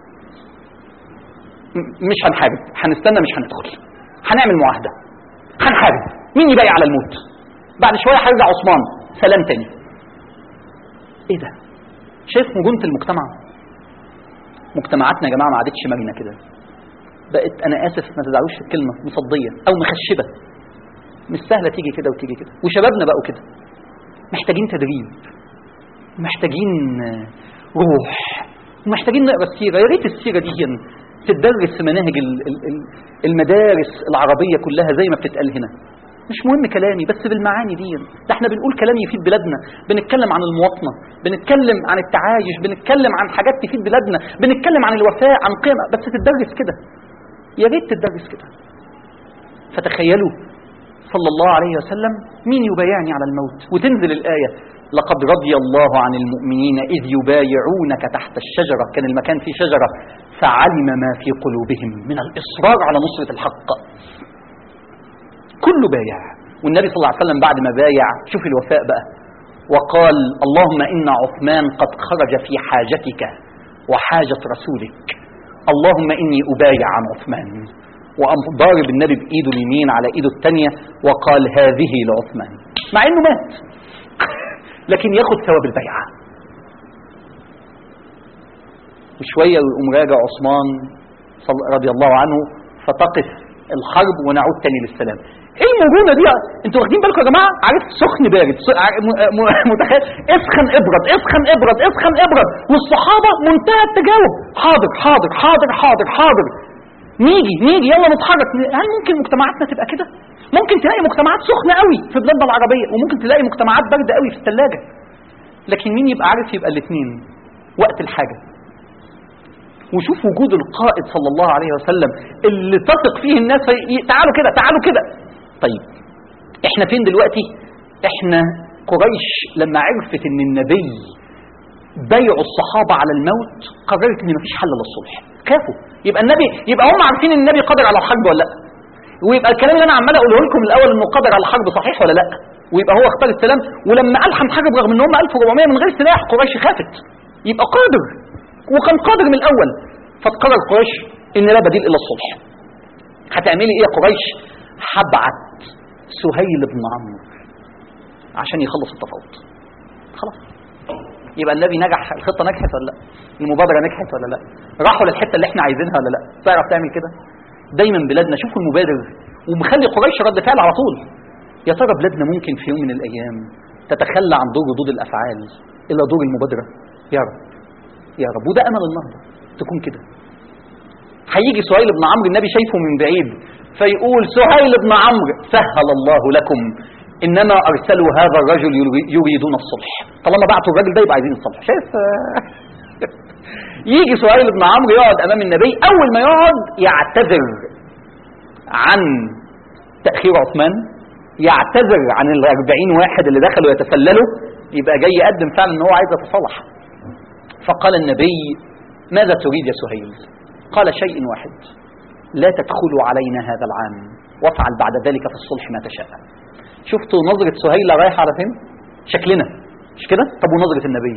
م- مش هنحارب هنستنى مش هندخل هنعمل معاهدة هنحارب مين يبايع على الموت بعد شوية هيرجع عثمان سلام تاني ايه ده شايف مجونة المجتمع مجتمعاتنا يا جماعة ما عادتش مرنة كده بقت انا اسف ما تزعلوش في الكلمة مصدية او مخشبة مش سهلة تيجي كده وتيجي كده وشبابنا بقوا كده محتاجين تدريب محتاجين آه، روح ومحتاجين نقرا السيره يا ريت السيره دي تتدرس في مناهج ال- ال- ال- المدارس العربيه كلها زي ما بتتقال هنا مش مهم كلامي بس بالمعاني دي ده احنا بنقول كلام يفيد بلادنا بنتكلم عن المواطنه بنتكلم عن التعايش بنتكلم عن حاجات تفيد بلادنا بنتكلم عن الوفاء عن قيم بس تتدرس كده يا ريت تتدرس كده فتخيلوا صلى الله عليه وسلم مين يبايعني على الموت وتنزل الآية لقد رضي الله عن المؤمنين إذ يبايعونك تحت الشجرة كان المكان فيه شجرة فعلم ما في قلوبهم من الإصرار على نصرة الحق كله بايع والنبي صلى الله عليه وسلم بعد ما بايع شوف الوفاء بقى وقال اللهم إن عثمان قد خرج في حاجتك وحاجة رسولك اللهم إني أبايع عن عثمان وقام ضارب النبي بإيده اليمين على إيده الثانية وقال هذه لعثمان مع إنه مات لكن ياخد ثواب البيعة وشوية ويقوم راجع عثمان صل- رضي الله عنه فتقف الحرب ونعود تاني للسلام ايه المرونه دي انتوا واخدين بالكم يا جماعه عارف سخن بارد س- ع- م- م- متخيل اسخن ابرد اسخن ابرد اسخن ابرد والصحابه منتهى التجاوب حاضر حاضر حاضر حاضر حاضر نيجي نيجي يلا نتحرك هل ممكن مجتمعاتنا تبقى كده ممكن تلاقي مجتمعات سخنه قوي في بلادنا العربيه وممكن تلاقي مجتمعات بارده قوي في الثلاجه لكن مين يبقى عارف يبقى الاثنين وقت الحاجه وشوف وجود القائد صلى الله عليه وسلم اللي تثق فيه الناس في- تعالوا كده تعالوا كده طيب احنا فين دلوقتي احنا قريش لما عرفت ان النبي بيعوا الصحابة على الموت قررت ان مفيش حل للصلح خافوا يبقى النبي يبقى هم عارفين ان النبي قادر على الحرب ولا لا ويبقى الكلام اللي انا عمال اقوله لكم من الاول انه قادر على الحرب صحيح ولا لا ويبقى هو اختار السلام ولما قال هنحارب رغم ان هم 1400 من غير سلاح قريش خافت يبقى قادر وكان قادر من الاول فتقرر قريش ان لا بديل الا الصلح هتعملي ايه يا قريش هبعت سهيل بن عمرو عشان يخلص التفاوض خلاص يبقى النبي نجح الخطه نجحت ولا لا المبادره نجحت ولا لا راحوا للحته اللي احنا عايزينها ولا لا تعرف تعمل كده دايما بلادنا شوفوا المبادر ومخلي قريش رد فعل على طول يا ترى بلادنا ممكن في يوم من الايام تتخلى عن دور ردود الافعال الى دور المبادره يا رب يا رب وده امل النهضه تكون كده هيجي سهيل بن عمرو النبي شايفه من بعيد فيقول سهيل بن عمرو سهل الله لكم انما ارسلوا هذا الرجل يري- يريدون الصلح طالما بعتوا الراجل ده يبقى عايزين الصلح شايف يجي سهيل بن عمرو يقعد امام النبي اول ما يقعد يعتذر عن تاخير عثمان يعتذر عن الأربعين واحد اللي دخلوا يتسللوا يبقى جاي يقدم فعلا ان هو عايز يتصالح فقال النبي ماذا تريد يا سهيل قال شيء واحد لا تدخلوا علينا هذا العام وافعل بعد ذلك في الصلح ما تشاء شفتوا نظرة سهيل رايحة على فين شكلنا مش كده طب ونظرة النبي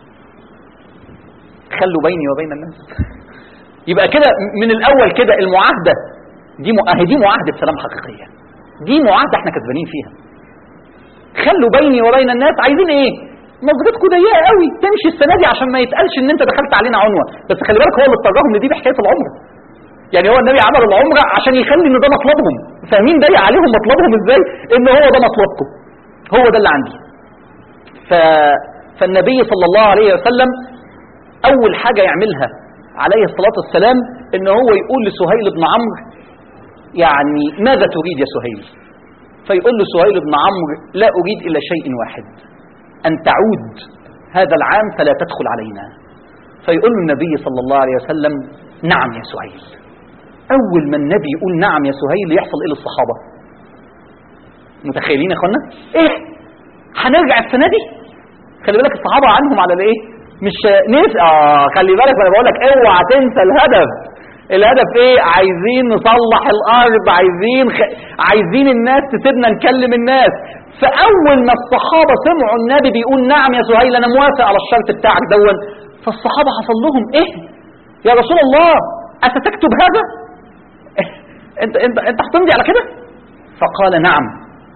خلوا بيني وبين الناس يبقى كده من الاول كده المعاهدة دي م... اهي دي معاهدة سلام حقيقية دي معاهدة احنا كسبانين فيها خلوا بيني وبين الناس عايزين ايه نظرتكم ضيقه قوي تمشي السنه دي عشان ما يتقالش ان انت دخلت علينا عنوه بس خلي بالك هو اللي اضطرهم لدي بحكايه العمره يعني هو النبي عمل العمره عشان يخلي ان ده مطلبهم فاهمين ضيق عليهم مطلبهم ازاي ان هو ده مطلبكم هو ده اللي عندي ف... فالنبي صلى الله عليه وسلم اول حاجه يعملها عليه الصلاه والسلام ان هو يقول لسهيل بن عمرو يعني ماذا تريد يا سهيل فيقول له سهيل بن عمرو لا اريد الا شيء واحد ان تعود هذا العام فلا تدخل علينا فيقول له النبي صلى الله عليه وسلم نعم يا سهيل اول ما النبي يقول نعم يا سهيل يحصل ايه للصحابه متخيلين يا اخوانا ايه هنرجع السنه دي خلي بالك الصحابه عنهم على الايه مش نفس اه خلي بالك انا بقول لك اوعى تنسى الهدف الهدف ايه عايزين نصلح الارض عايزين خ... عايزين الناس تسيبنا نكلم الناس فاول ما الصحابه سمعوا النبي بيقول نعم يا سهيل انا موافق على الشرط بتاعك دون فالصحابه حصل لهم ايه يا رسول الله اتتكتب هذا انت انت انت هتمضي على كده فقال نعم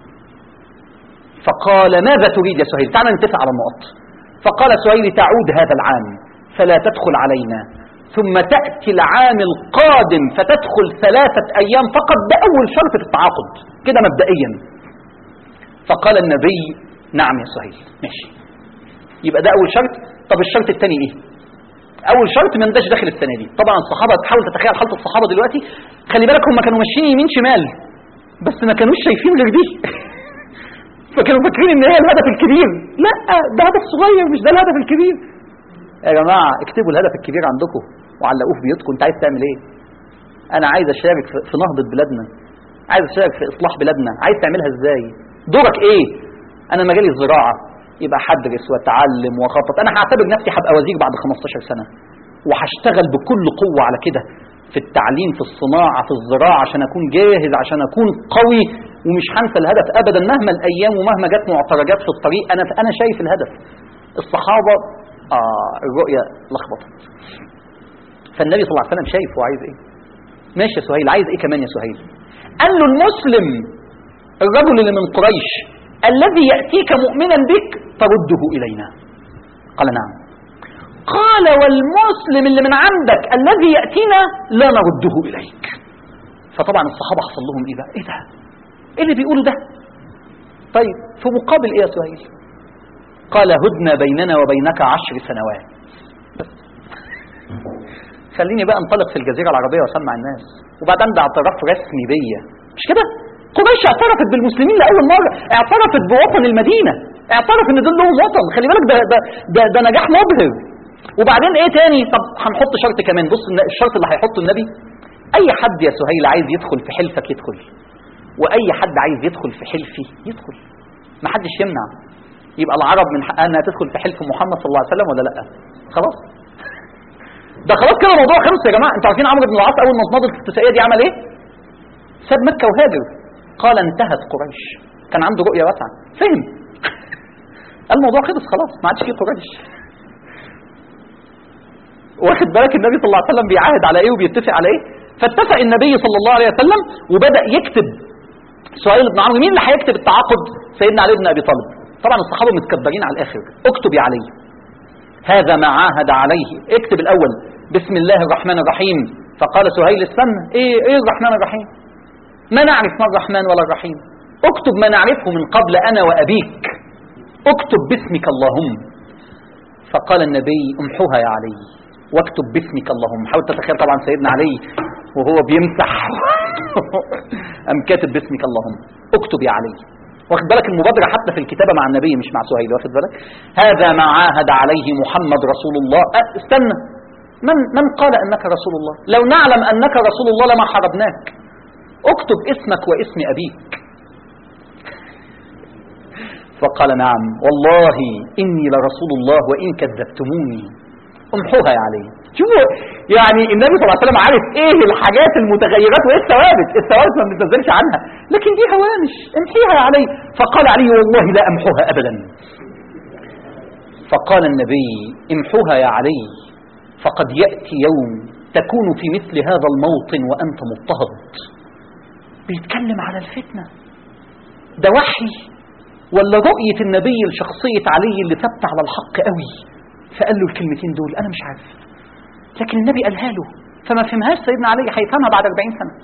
فقال ماذا تريد يا سهيل تعال نتفق على النقط فقال سهيل تعود هذا العام فلا تدخل علينا ثم تأتي العام القادم فتدخل ثلاثة أيام فقط ده أول شرط في التعاقد كده مبدئيا فقال النبي نعم يا سهيل ماشي يبقى ده أول شرط طب الشرط الثاني إيه أول شرط ما نداش داخل السنة دي طبعا الصحابة تحاول تتخيل حالة الصحابة دلوقتي خلي بالك هم كانوا ماشيين يمين شمال بس ما كانوش شايفين غير دي فكانوا فاكرين ان هي الهدف الكبير لا ده هدف صغير مش ده الهدف الكبير يا جماعة اكتبوا الهدف الكبير عندكم وعلقوه في بيوتكم انت عايز تعمل ايه انا عايز اشارك في نهضة بلادنا عايز اشارك في اصلاح بلادنا عايز تعملها ازاي دورك ايه انا مجالي الزراعة يبقى حدرس واتعلم واخطط انا هعتبر نفسي هبقى وزير بعد 15 سنة وهشتغل بكل قوة على كده في التعليم في الصناعة في الزراعة عشان أكون جاهز عشان أكون قوي ومش هنسى الهدف أبدا مهما الأيام ومهما جت معترجات في الطريق أنا أنا شايف الهدف الصحابة آه الرؤية لخبطت فالنبي صلى الله عليه وسلم شايف هو عايز إيه ماشي يا سهيل عايز إيه كمان يا سهيل قال له المسلم الرجل اللي من قريش الذي يأتيك مؤمنا بك ترده إلينا قال نعم قال والمسلم اللي من عندك الذي يأتينا لا نرده إليك فطبعا الصحابة حصل لهم إيه بقى إيه ده إيه اللي بيقولوا ده طيب في مقابل إيه يا سهيل قال هدنا بيننا وبينك عشر سنوات بس خليني بقى انطلق في الجزيرة العربية واسمع الناس وبعدين ده اعتراف رسمي بيا مش كده قريش اعترفت بالمسلمين لأول مرة اعترفت بوطن المدينة اعترف ان دول لهم وطن خلي بالك ده ده ده, ده نجاح مبهر وبعدين ايه تاني طب هنحط شرط كمان بص الشرط اللي هيحطه النبي اي حد يا سهيل عايز يدخل في حلفك يدخل واي حد عايز يدخل في حلفي يدخل ما حدش يمنع يبقى العرب من حقها انها تدخل في حلف محمد صلى الله عليه وسلم ولا لا خلاص ده خلاص كده الموضوع خلص يا جماعه انتوا عارفين عمرو بن العاص اول ما اتنضت الاتفاقيه دي عمل ايه ساب مكه وهاجر قال انتهت قريش كان عنده رؤيه واسعه فهم الموضوع خلص خلاص ما عادش فيه قريش واخد بالك النبي صلى الله عليه وسلم بيعاهد على ايه وبيتفق على ايه فاتفق النبي صلى الله عليه وسلم وبدا يكتب سهيل بن عمرو مين اللي هيكتب التعاقد سيدنا علي بن ابي طالب طبعا الصحابه متكبرين على الاخر اكتب يا علي هذا ما عاهد عليه اكتب الاول بسم الله الرحمن الرحيم فقال سهيل استنى ايه ايه الرحمن الرحيم ما نعرف ما الرحمن ولا الرحيم اكتب ما نعرفه من قبل انا وابيك اكتب باسمك اللهم فقال النبي امحوها يا علي واكتب باسمك اللهم حاول تتخيل طبعا سيدنا علي وهو بيمسح ام كاتب باسمك اللهم اكتب يا علي واخد بالك المبادرة حتى في الكتابة مع النبي مش مع سهيل واخد بالك هذا ما عاهد عليه محمد رسول الله أه استنى من من قال انك رسول الله لو نعلم انك رسول الله لما حاربناك اكتب اسمك واسم ابيك فقال نعم والله اني لرسول الله وان كذبتموني امحوها يا علي شوفوا يعني النبي صلى الله عليه وسلم عارف ايه الحاجات المتغيرات وايه الثوابت الثوابت ما بنتنزلش عنها لكن دي هوامش امحيها يا علي فقال علي والله لا امحوها ابدا فقال النبي امحوها يا علي فقد ياتي يوم تكون في مثل هذا الموطن وانت مضطهد بيتكلم على الفتنه ده وحي ولا رؤية النبي لشخصية علي اللي ثبت على الحق قوي فقال له الكلمتين دول أنا مش عارف لكن النبي قالها له فما فهمهاش سيدنا علي هيفهمها بعد 40 سنة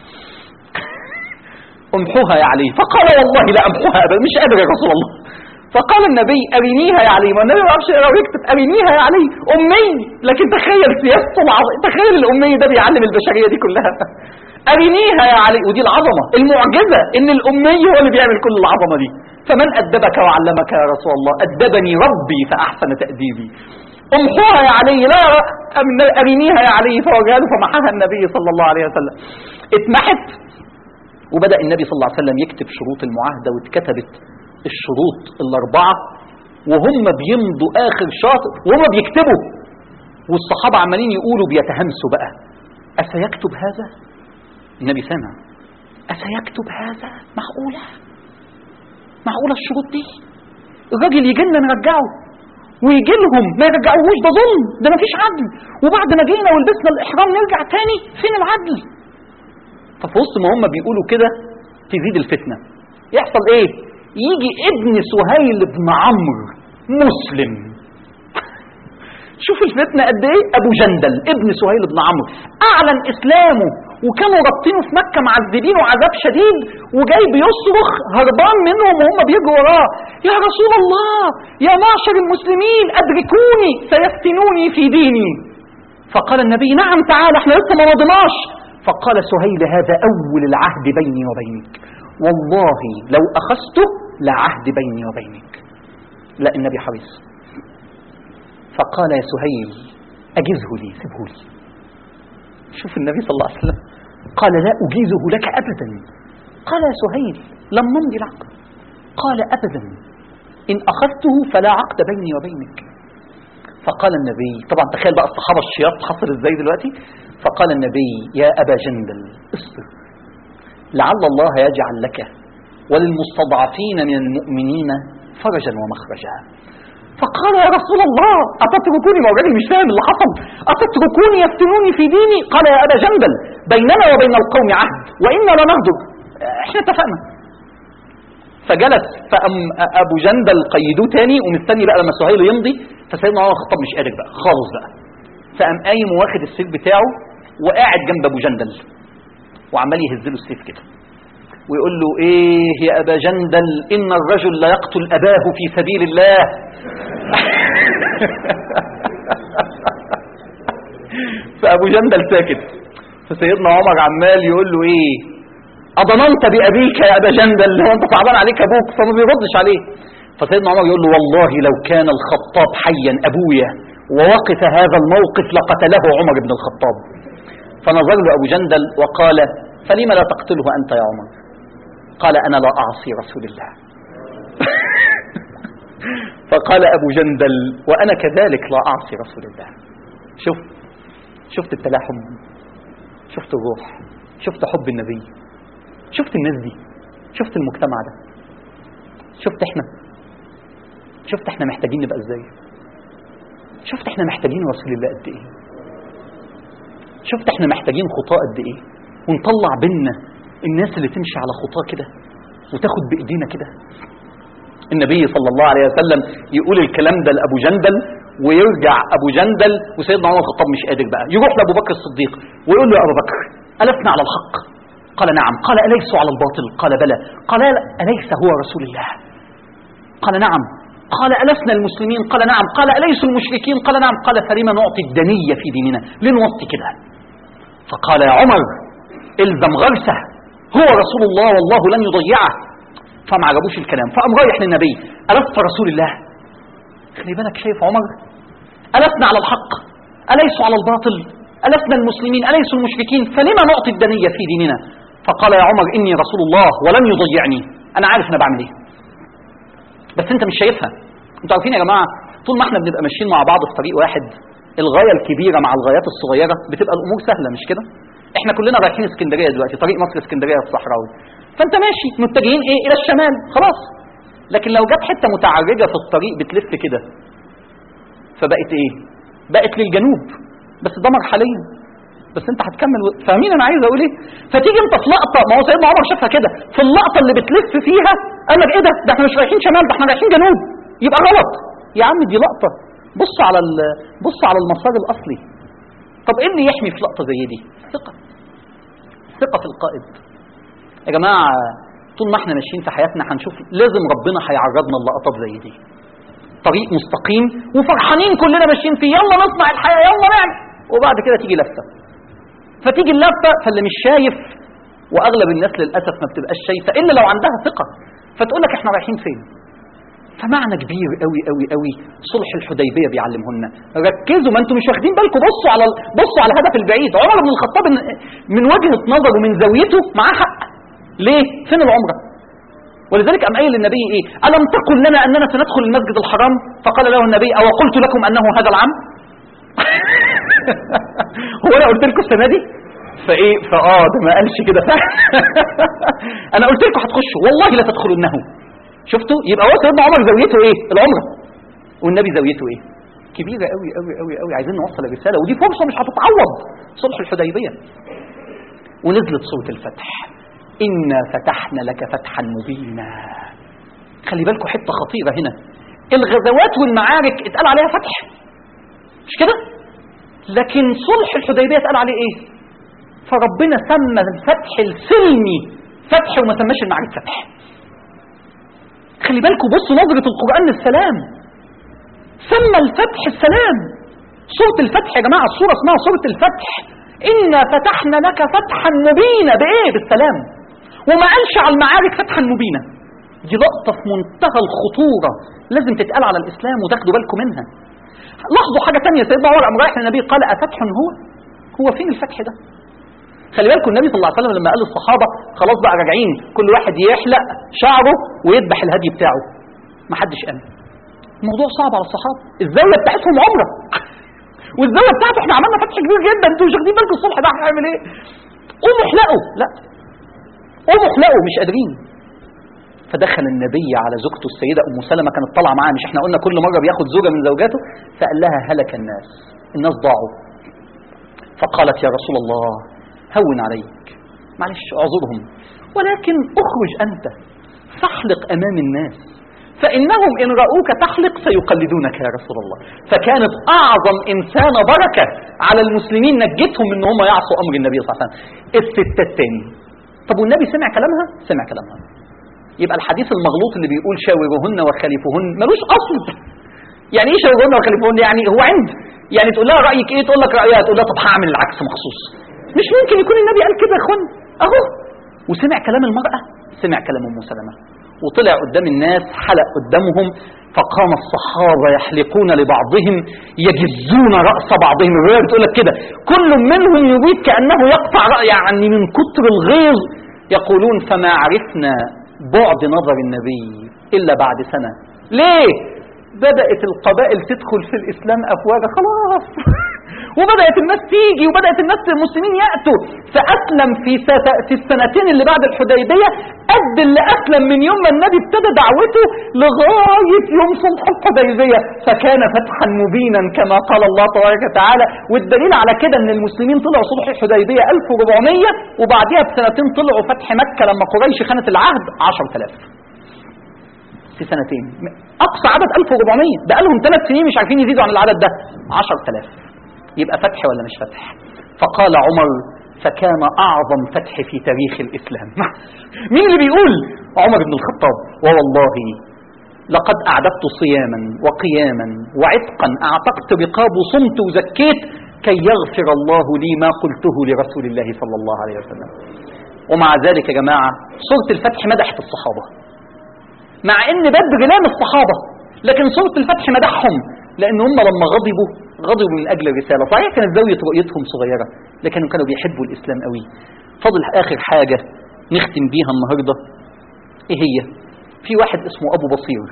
امحوها يا علي فقال والله لا امحوها ابدا مش قادر يا رسول الله فقال النبي ارنيها يا علي ما النبي ما يعرفش يقرا ويكتب ارنيها يا علي امي لكن تخيل سياسته العظيمه تخيل الامي ده بيعلم البشريه دي كلها ارنيها يا علي ودي العظمه المعجزه ان الامي هو اللي بيعمل كل العظمه دي فمن ادبك وعلمك يا رسول الله ادبني ربي فاحسن تاديبي امحوها يا علي لا ارنيها يا علي فوجها له فمحاها النبي صلى الله عليه وسلم اتمحت وبدأ النبي صلى الله عليه وسلم يكتب شروط المعاهدة واتكتبت الشروط الأربعة وهم بيمضوا آخر شاطر وهم بيكتبوا والصحابة عمالين يقولوا بيتهمسوا بقى أسيكتب هذا؟ النبي سمع أسيكتب هذا؟ معقولة؟ معقولة الشروط دي؟ الراجل يجي لنا نرجعه ويجي لهم ما يرجعوهوش ده ظلم ده مفيش عدل وبعد ما جينا ولبسنا الإحرام نرجع تاني فين العدل؟ ففي وسط ما هم بيقولوا كده تزيد الفتنة يحصل ايه يجي ابن سهيل بن عمرو مسلم شوف الفتنة قد ايه ابو جندل ابن سهيل بن عمرو اعلن اسلامه وكانوا رابطينه في مكة معذبينه عذاب شديد وجاي بيصرخ هربان منهم وهم بيجروا وراه يا رسول الله يا معشر المسلمين ادركوني سيفتنوني في ديني فقال النبي نعم تعال احنا لسه ما مضيناش فقال سهيل هذا أول العهد بيني وبينك والله لو أخذته لعهد بيني وبينك لا النبي حريص فقال يا سهيل أجزه لي سبه لي شوف النبي صلى الله عليه وسلم قال لا أجيزه لك أبدا قال يا سهيل لم نمضي العقد قال أبدا إن أخذته فلا عقد بيني وبينك فقال النبي طبعا تخيل بقى الصحابة الشياط حصل ازاي دلوقتي فقال النبي يا أبا جندل اصبر لعل الله يجعل لك وللمستضعفين من المؤمنين فرجا ومخرجا فقال يا رسول الله أتتركوني ما الراجل مش فاهم اللي حصل أتتركوني يفتنوني في ديني قال يا أبا جندل بيننا وبين القوم عهد وإنا لنغدر احنا اتفقنا فجلس فأم أبو جندل قيدوه تاني ومستني بقى لما سهيل يمضي فسيدنا عمر الخطاب مش قادر بقى خالص بقى فقام قايم واخد السيف بتاعه وقاعد جنب ابو جندل وعمال يهز له السيف كده ويقول له ايه يا ابا جندل ان الرجل لا يقتل اباه في سبيل الله فابو جندل ساكت فسيدنا عمر عمال يقول له ايه اضننت بابيك يا ابا جندل هو انت صعبان عليك ابوك فما بيردش عليه فسيدنا عمر يقول له والله لو كان الخطاب حيا ابويا ووقف هذا الموقف لقتله عمر بن الخطاب فنظر له أبو جندل وقال فلم لا تقتله أنت يا عمر قال أنا لا أعصي رسول الله فقال أبو جندل وأنا كذلك لا أعصي رسول الله شوف شفت التلاحم شفت الروح شفت حب النبي شفت الناس دي شفت المجتمع ده شفت احنا شفت احنا محتاجين نبقى ازاي شفت احنا محتاجين رسول الله قد ايه شفت احنا محتاجين خطاه قد ايه ونطلع بينا الناس اللي تمشي على خطاه كده وتاخد بايدينا كده النبي صلى الله عليه وسلم يقول الكلام ده لابو جندل ويرجع ابو جندل وسيدنا عمر الخطاب مش قادر بقى يروح لابو بكر الصديق ويقول له يا ابو بكر السنا على الحق قال نعم قال اليسوا على الباطل قال بلى قال اليس هو رسول الله قال نعم قال ألسنا المسلمين قال نعم قال أليسوا المشركين قال نعم قال فلما نعطي الدنية في ديننا ليه نوطي كده فقال يا عمر الزم غرسه هو رسول الله والله لن يضيعه فما عجبوش الكلام فقام رايح للنبي ألست رسول الله خلي بالك شايف عمر ألسنا على الحق أليسوا على الباطل ألسنا المسلمين أليسوا المشركين فلما نعطي الدنية في ديننا فقال يا عمر إني رسول الله ولن يضيعني أنا عارف أنا بعمل إيه بس أنت مش شايفها أنتوا عارفين يا جماعة طول ما احنا بنبقى ماشيين مع بعض في طريق واحد الغاية الكبيرة مع الغايات الصغيرة بتبقى الأمور سهلة مش كده احنا كلنا رايحين اسكندرية دلوقتي طريق مصر اسكندرية في الصحراوي فانت ماشي متجهين ايه الى الشمال خلاص لكن لو جت حتة متعرجة في الطريق بتلف كده فبقت ايه بقت للجنوب بس ده مرحليا بس انت هتكمل و... فاهمين انا عايز اقول ايه فتيجي انت في لقطه ما هو سيدنا عمر شافها كده في اللقطه اللي بتلف فيها قال لك ايه ده ده احنا مش رايحين شمال ده احنا رايحين جنوب يبقى غلط يا عم دي لقطه بص على ال- بص على المسار الاصلي طب ايه اللي يحمي في لقطه زي دي ثقه ثقه في القائد يا جماعه طول ما احنا ماشيين في حياتنا هنشوف لازم ربنا هيعرضنا للقطات زي دي طريق مستقيم وفرحانين كلنا ماشيين فيه يلا نصنع الحياه يلا نعمل وبعد كده تيجي لفه فتيجي اللفه فاللي مش شايف واغلب الناس للاسف ما بتبقاش شايفه الا لو عندها ثقه فتقول لك احنا رايحين فين فمعنى كبير قوي قوي قوي صلح الحديبيه بيعلمه لنا ركزوا ما انتم مش واخدين بالكم بصوا على ال- بصوا على الهدف البعيد عمر بن الخطاب إن- من وجهه نظره ومن زاويته معاه حق ليه فين العمره ولذلك قام قايل للنبي ايه الم تقل لنا اننا سندخل المسجد الحرام فقال له النبي او قلت لكم انه هذا العام هو انا قلت لكم السنه دي فايه فاه ده ما قالش كده فعلا انا قلت لكم هتخشوا والله لا تدخلونه شفتوا يبقى هو سيدنا عمر زاويته ايه العمره والنبي زاويته ايه كبيره قوي قوي قوي قوي عايزين نوصل الرساله ودي فرصه مش هتتعوض صلح الحديبيه ونزلت سوره الفتح انا فتحنا لك فتحا مبينا خلي بالكم حته خطيره هنا الغزوات والمعارك اتقال عليها فتح مش كده لكن صلح الحديبيه اتقال عليه ايه فربنا سمى الفتح السلمي فتح وما سماش المعارك فتح خلي بالكم بصوا نظرة القرآن للسلام سمى الفتح السلام سورة الفتح يا جماعة السورة اسمها سورة الفتح إنا فتحنا لك فتحا مبينا بإيه بالسلام وما قالش على المعارك فتحا مبينا دي لقطة في منتهى الخطورة لازم تتقال على الإسلام وتاخدوا بالكم منها لاحظوا حاجة تانية سيدنا عمر قام رايح للنبي قال أفتح هو هو فين الفتح ده خلي بالكم النبي صلى الله عليه وسلم لما قال للصحابة خلاص بقى راجعين كل واحد يحلق شعره ويذبح الهدي بتاعه ما حدش قال الموضوع صعب على الصحابة الزاوية بتاعتهم عمرة والزاوية بتاعته احنا عملنا فتح كبير جدا انتوا مش واخدين بالكم الصلح ده هيعمل ايه قوموا احلقوا لا قوموا احلقوا مش قادرين فدخل النبي على زوجته السيدة أم سلمة كانت طالعة معاه مش احنا قلنا كل مرة بياخد زوجة من زوجاته فقال لها هلك الناس الناس ضاعوا فقالت يا رسول الله هون عليك معلش اعذرهم ولكن اخرج أنت فاحلق أمام الناس فإنهم إن رأوك تحلق سيقلدونك يا رسول الله فكانت أعظم إنسانة بركة على المسلمين نجتهم إن هم يعصوا أمر النبي صلى الله عليه وسلم الستات تاني طب والنبي سمع كلامها سمع كلامها يبقى الحديث المغلوط اللي بيقول شاورهن وخالفهن ملوش أصل يعني ايه شاورهن وخالفهن يعني هو عند يعني تقول لها رأيك ايه تقول لك رأيها تقول لها طب هعمل العكس مخصوص مش ممكن يكون النبي قال كده يا اخوان اهو وسمع كلام المرأة سمع كلام ام سلمة وطلع قدام الناس حلق قدامهم فقام الصحابة يحلقون لبعضهم يجزون رأس بعضهم الرواية بتقول لك كده كل منهم يريد كأنه يقطع رأي يعني من كتر الغيظ يقولون فما عرفنا بعد نظر النبي إلا بعد سنة ليه بدأت القبائل تدخل في الإسلام أفواجا خلاص وبدأت الناس تيجي وبدأت الناس المسلمين يأتوا فأسلم في, ست- في السنتين اللي بعد الحديبية قد اللي أسلم من يوم ما النبي ابتدى دعوته لغاية يوم صلح الحديبية فكان فتحا مبينا كما قال الله تبارك وتعالى والدليل على كده ان المسلمين طلعوا صلح الحديبية 1400 وبعديها بسنتين طلعوا فتح مكة لما قريش خانت العهد 10000 في سنتين اقصى عدد 1400 بقى لهم ثلاث سنين مش عارفين يزيدوا عن العدد ده 10000 يبقى فتح ولا مش فتح فقال عمر فكان اعظم فتح في تاريخ الاسلام مين اللي بيقول عمر بن الخطاب ووالله لقد اعددت صياما وقياما وعتقا اعتقت رقاب وصمت وزكيت كي يغفر الله لي ما قلته لرسول الله صلى الله عليه وسلم ومع ذلك يا جماعه سوره الفتح مدحت الصحابه مع ان بدر لام الصحابة لكن سورة الفتح مدحهم لان هم لما غضبوا غضبوا من اجل الرسالة صحيح كانت زاوية رؤيتهم صغيرة لكن كانوا بيحبوا الاسلام قوي فضل اخر حاجة نختم بيها النهاردة ايه هي في واحد اسمه ابو بصير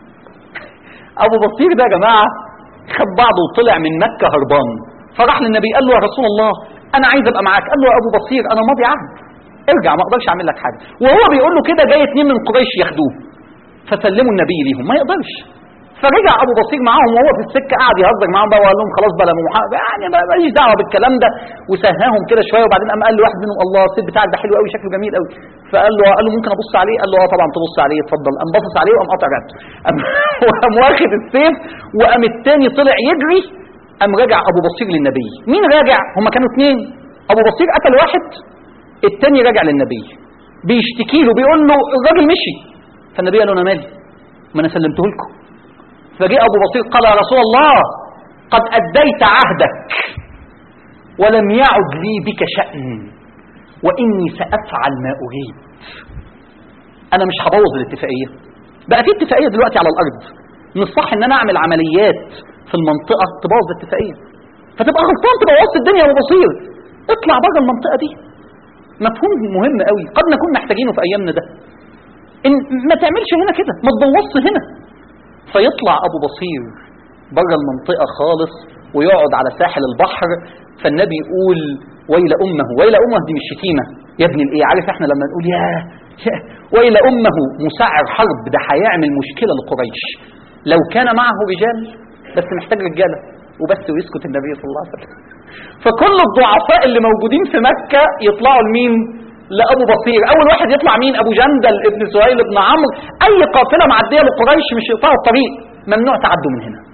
ابو بصير ده يا جماعة خد بعضه وطلع من مكة هربان فراح للنبي قال له يا رسول الله انا عايز ابقى معاك قال له يا ابو بصير انا ماضي عهد ارجع ما اقدرش اعمل لك حاجه وهو بيقول له كده جاي اتنين من قريش ياخدوه فسلموا النبي ليهم ما يقدرش فرجع ابو بصير معاهم وهو في السكه قعد يهزر معاهم بقى وقال لهم خلاص بقى لا محمد يعني ما- ماليش دعوه بالكلام ده وسهاهم كده شويه وبعدين قام قال لواحد منهم الله السيف بتاعك ده حلو قوي شكله جميل قوي فقال له قال له ممكن ابص عليه قال له اه طبعا تبص عليه اتفضل قام باصص عليه وقام قاطع رقبته قام وقام واخد السيف وقام التاني طلع يجري قام راجع ابو بصير للنبي مين راجع هما كانوا اثنين ابو بصير قتل واحد التاني راجع للنبي بيشتكي له بيقول له الراجل مشي فالنبي قال له انا مالي ما انا سلمته لكم فجاء ابو بصير قال يا رسول الله قد اديت عهدك ولم يعد لي بك شأن واني سافعل ما اريد انا مش هبوظ الاتفاقيه بقى في اتفاقيه دلوقتي على الارض من الصح ان انا اعمل عمليات في المنطقه تبوظ الاتفاقيه فتبقى غلطان تبقى وسط الدنيا ابو بصير اطلع بره المنطقه دي مفهوم مهم قوي قد نكون محتاجينه في ايامنا ده ان ما تعملش هنا كده ما تبوظش هنا فيطلع ابو بصير بره المنطقه خالص ويقعد على ساحل البحر فالنبي يقول ويل امه ويل امه دي مش شتيمه يا ابن الايه عارف احنا لما نقول يا يا ويل امه مسعر حرب ده هيعمل مشكله لقريش لو كان معه رجال بس محتاج رجاله وبس ويسكت النبي صلى الله عليه وسلم فكل الضعفاء اللي موجودين في مكه يطلعوا لمين لابو بصير اول واحد يطلع مين ابو جندل ابن سهيل ابن عمرو اي قافله معديه لقريش مش يقطعوا الطريق ممنوع تعدوا من هنا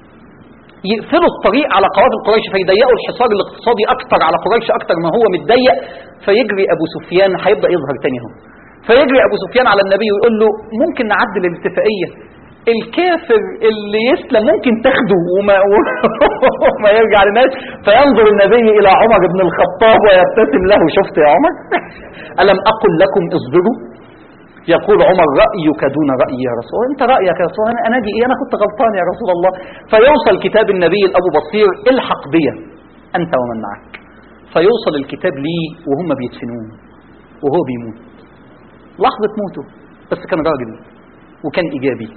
يقفلوا الطريق على قوافل قريش فيضيقوا الحصار الاقتصادي اكتر على قريش اكتر ما هو متضيق فيجري ابو سفيان هيبدا يظهر تاني اهو فيجري ابو سفيان على النبي ويقول له ممكن نعدل الاتفاقيه الكافر اللي يسلم ممكن تاخده وما, وما يرجع للناس فينظر النبي الى عمر بن الخطاب ويبتسم له شفت يا عمر الم اقل لكم اصبروا يقول عمر رأيك دون رأيي يا رسول الله انت رأيك يا رسول الله انا اجي ايه انا كنت غلطان يا رسول الله فيوصل كتاب النبي لابو بصير الحق بي انت ومن معك فيوصل الكتاب ليه وهم بيدفنوه وهو بيموت لحظة موته بس كان راجل وكان ايجابي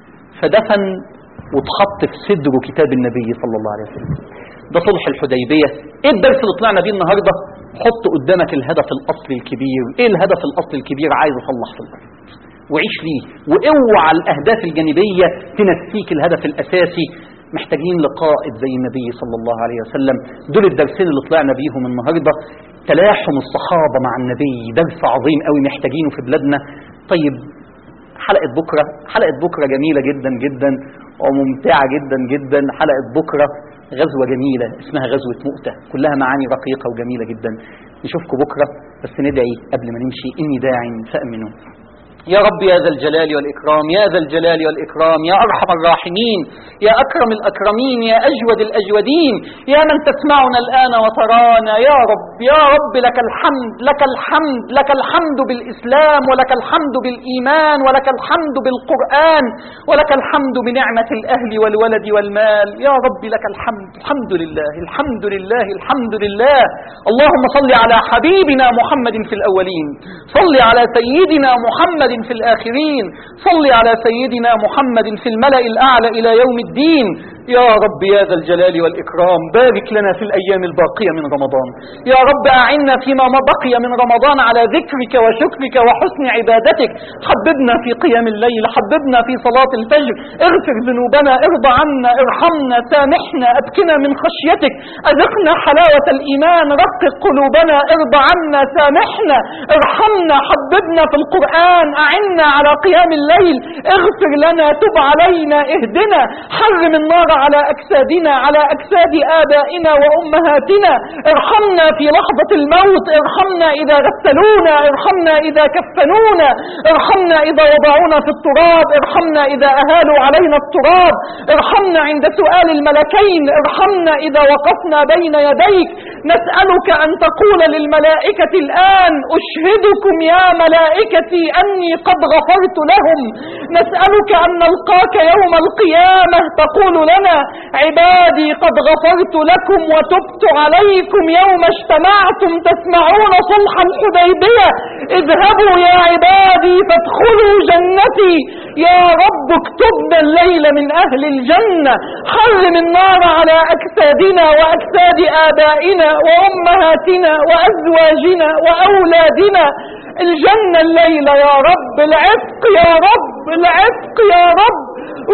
فدفن واتحط في صدره كتاب النبي صلى الله عليه وسلم ده صلح الحديبية ايه الدرس اللي طلعنا بيه النهاردة حط قدامك الهدف الاصلي الكبير ايه الهدف الاصلي الكبير عايز اصلح في الارض وعيش ليه واوعى الاهداف الجانبية تنسيك الهدف الاساسي محتاجين لقائد زي النبي صلى الله عليه وسلم دول الدرسين اللي طلعنا بيهم النهاردة تلاحم الصحابة مع النبي درس عظيم قوي محتاجينه في بلادنا طيب حلقة بكرة حلقة بكرة جميلة جدا جدا وممتعة جدا جدا حلقة بكرة غزوة جميلة اسمها غزوة مؤتة كلها معاني رقيقة وجميلة جدا نشوفكم بكرة بس ندعي قبل ما نمشي إني داع فأمنوا يا رب يا ذا الجلال والإكرام يا ذا الجلال والإكرام يا أرحم الراحمين يا أكرم الأكرمين يا أجود الأجودين يا من تسمعنا الآن وترانا يا رب يا رب لك الحمد لك الحمد لك الحمد بالإسلام ولك الحمد بالإيمان ولك الحمد بالقرآن ولك الحمد بنعمة الأهل والولد والمال يا رب لك الحمد الحمد لله الحمد لله الحمد لله اللهم صل على حبيبنا محمد في الأولين صل على سيدنا محمد في الآخرين صل على سيدنا محمد في الملأ الأعلى إلى يوم الدين يا رب يا ذا الجلال والإكرام بارك لنا في الأيام الباقية من رمضان يا رب أعنا فيما ما بقي من رمضان على ذكرك وشكرك وحسن عبادتك حببنا في قيام الليل حببنا في صلاة الفجر اغفر ذنوبنا ارضى عنا ارحمنا سامحنا أبكنا من خشيتك أذقنا حلاوة الإيمان رقق قلوبنا ارضى عنا سامحنا ارحمنا حببنا في القرآن أعنا على قيام الليل اغفر لنا تب علينا اهدنا حرم النار على أجسادنا على أجساد آبائنا وأمهاتنا ارحمنا في لحظة الموت ارحمنا إذا غسلونا ارحمنا إذا كفنونا ارحمنا إذا وضعونا في التراب ارحمنا إذا أهالوا علينا التراب ارحمنا عند سؤال الملكين ارحمنا إذا وقفنا بين يديك نسألك أن تقول للملائكة الآن أشهدكم يا ملائكتي أني قد غفرت لهم نسألك أن نلقاك يوم القيامة تقول لنا عبادي قد غفرت لكم وتبت عليكم يوم اجتمعتم تسمعون صلح الحديبية اذهبوا يا عبادي فادخلوا جنتي يا رب اكتبنا الليل من أهل الجنة حرم النار على أجسادنا وأجساد آبائنا وأمهاتنا وأزواجنا وأولادنا الجنة الليلة يا رب العتق يا رب العتق يا رب رفقة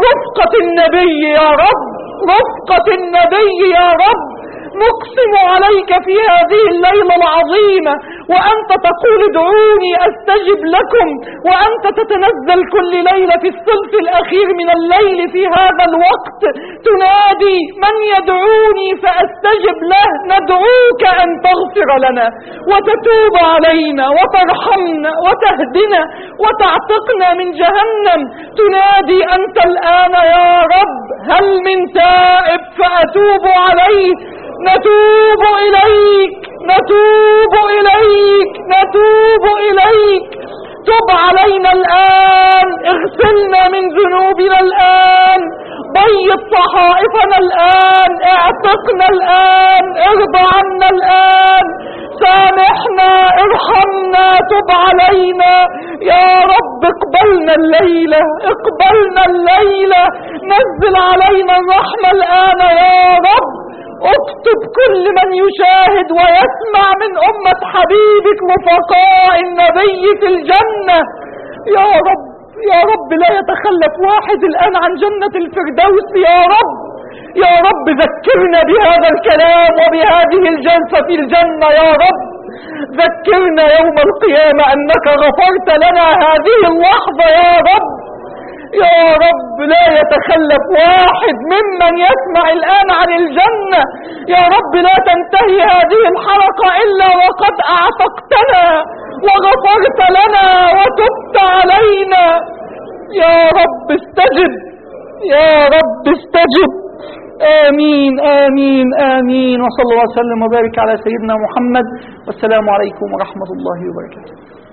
رفقة النبي يا رب رفقة النبي يا رب نقسم عليك في هذه الليلة العظيمة وأنت تقول ادعوني أستجب لكم وأنت تتنزل كل ليلة في الثلث الأخير من الليل في هذا الوقت تنادي من يدعوني فأستجب له ندعوك أن تغفر لنا وتتوب علينا وترحمنا وتهدنا وتعتقنا من جهنم تنادي أنت الآن يا رب هل من تائب فأتوب عليه نتوب إليك نتوب إليك نتوب إليك تب علينا الآن اغسلنا من ذنوبنا الآن بيض صحائفنا الآن اعتقنا الآن ارضى عنا الآن سامحنا ارحمنا تب علينا يا رب اقبلنا الليلة اقبلنا الليلة نزل علينا الرحمة الآن يا رب اكتب كل من يشاهد ويسمع من أمة حبيبك رفقاء النبي في الجنة يا رب يا رب لا يتخلف واحد الآن عن جنة الفردوس يا رب يا رب ذكرنا بهذا الكلام وبهذه الجلسة في الجنة يا رب ذكرنا يوم القيامة أنك غفرت لنا هذه اللحظة يا رب يا رب لا يتخلف واحد ممن يسمع الآن عن الجنة يا رب لا تنتهي هذه الحلقة إلا وقد أعتقتنا وغفرت لنا وتبت علينا يا رب استجب يا رب استجب آمين آمين آمين وصلى الله وسلم وبارك على سيدنا محمد والسلام عليكم ورحمة الله وبركاته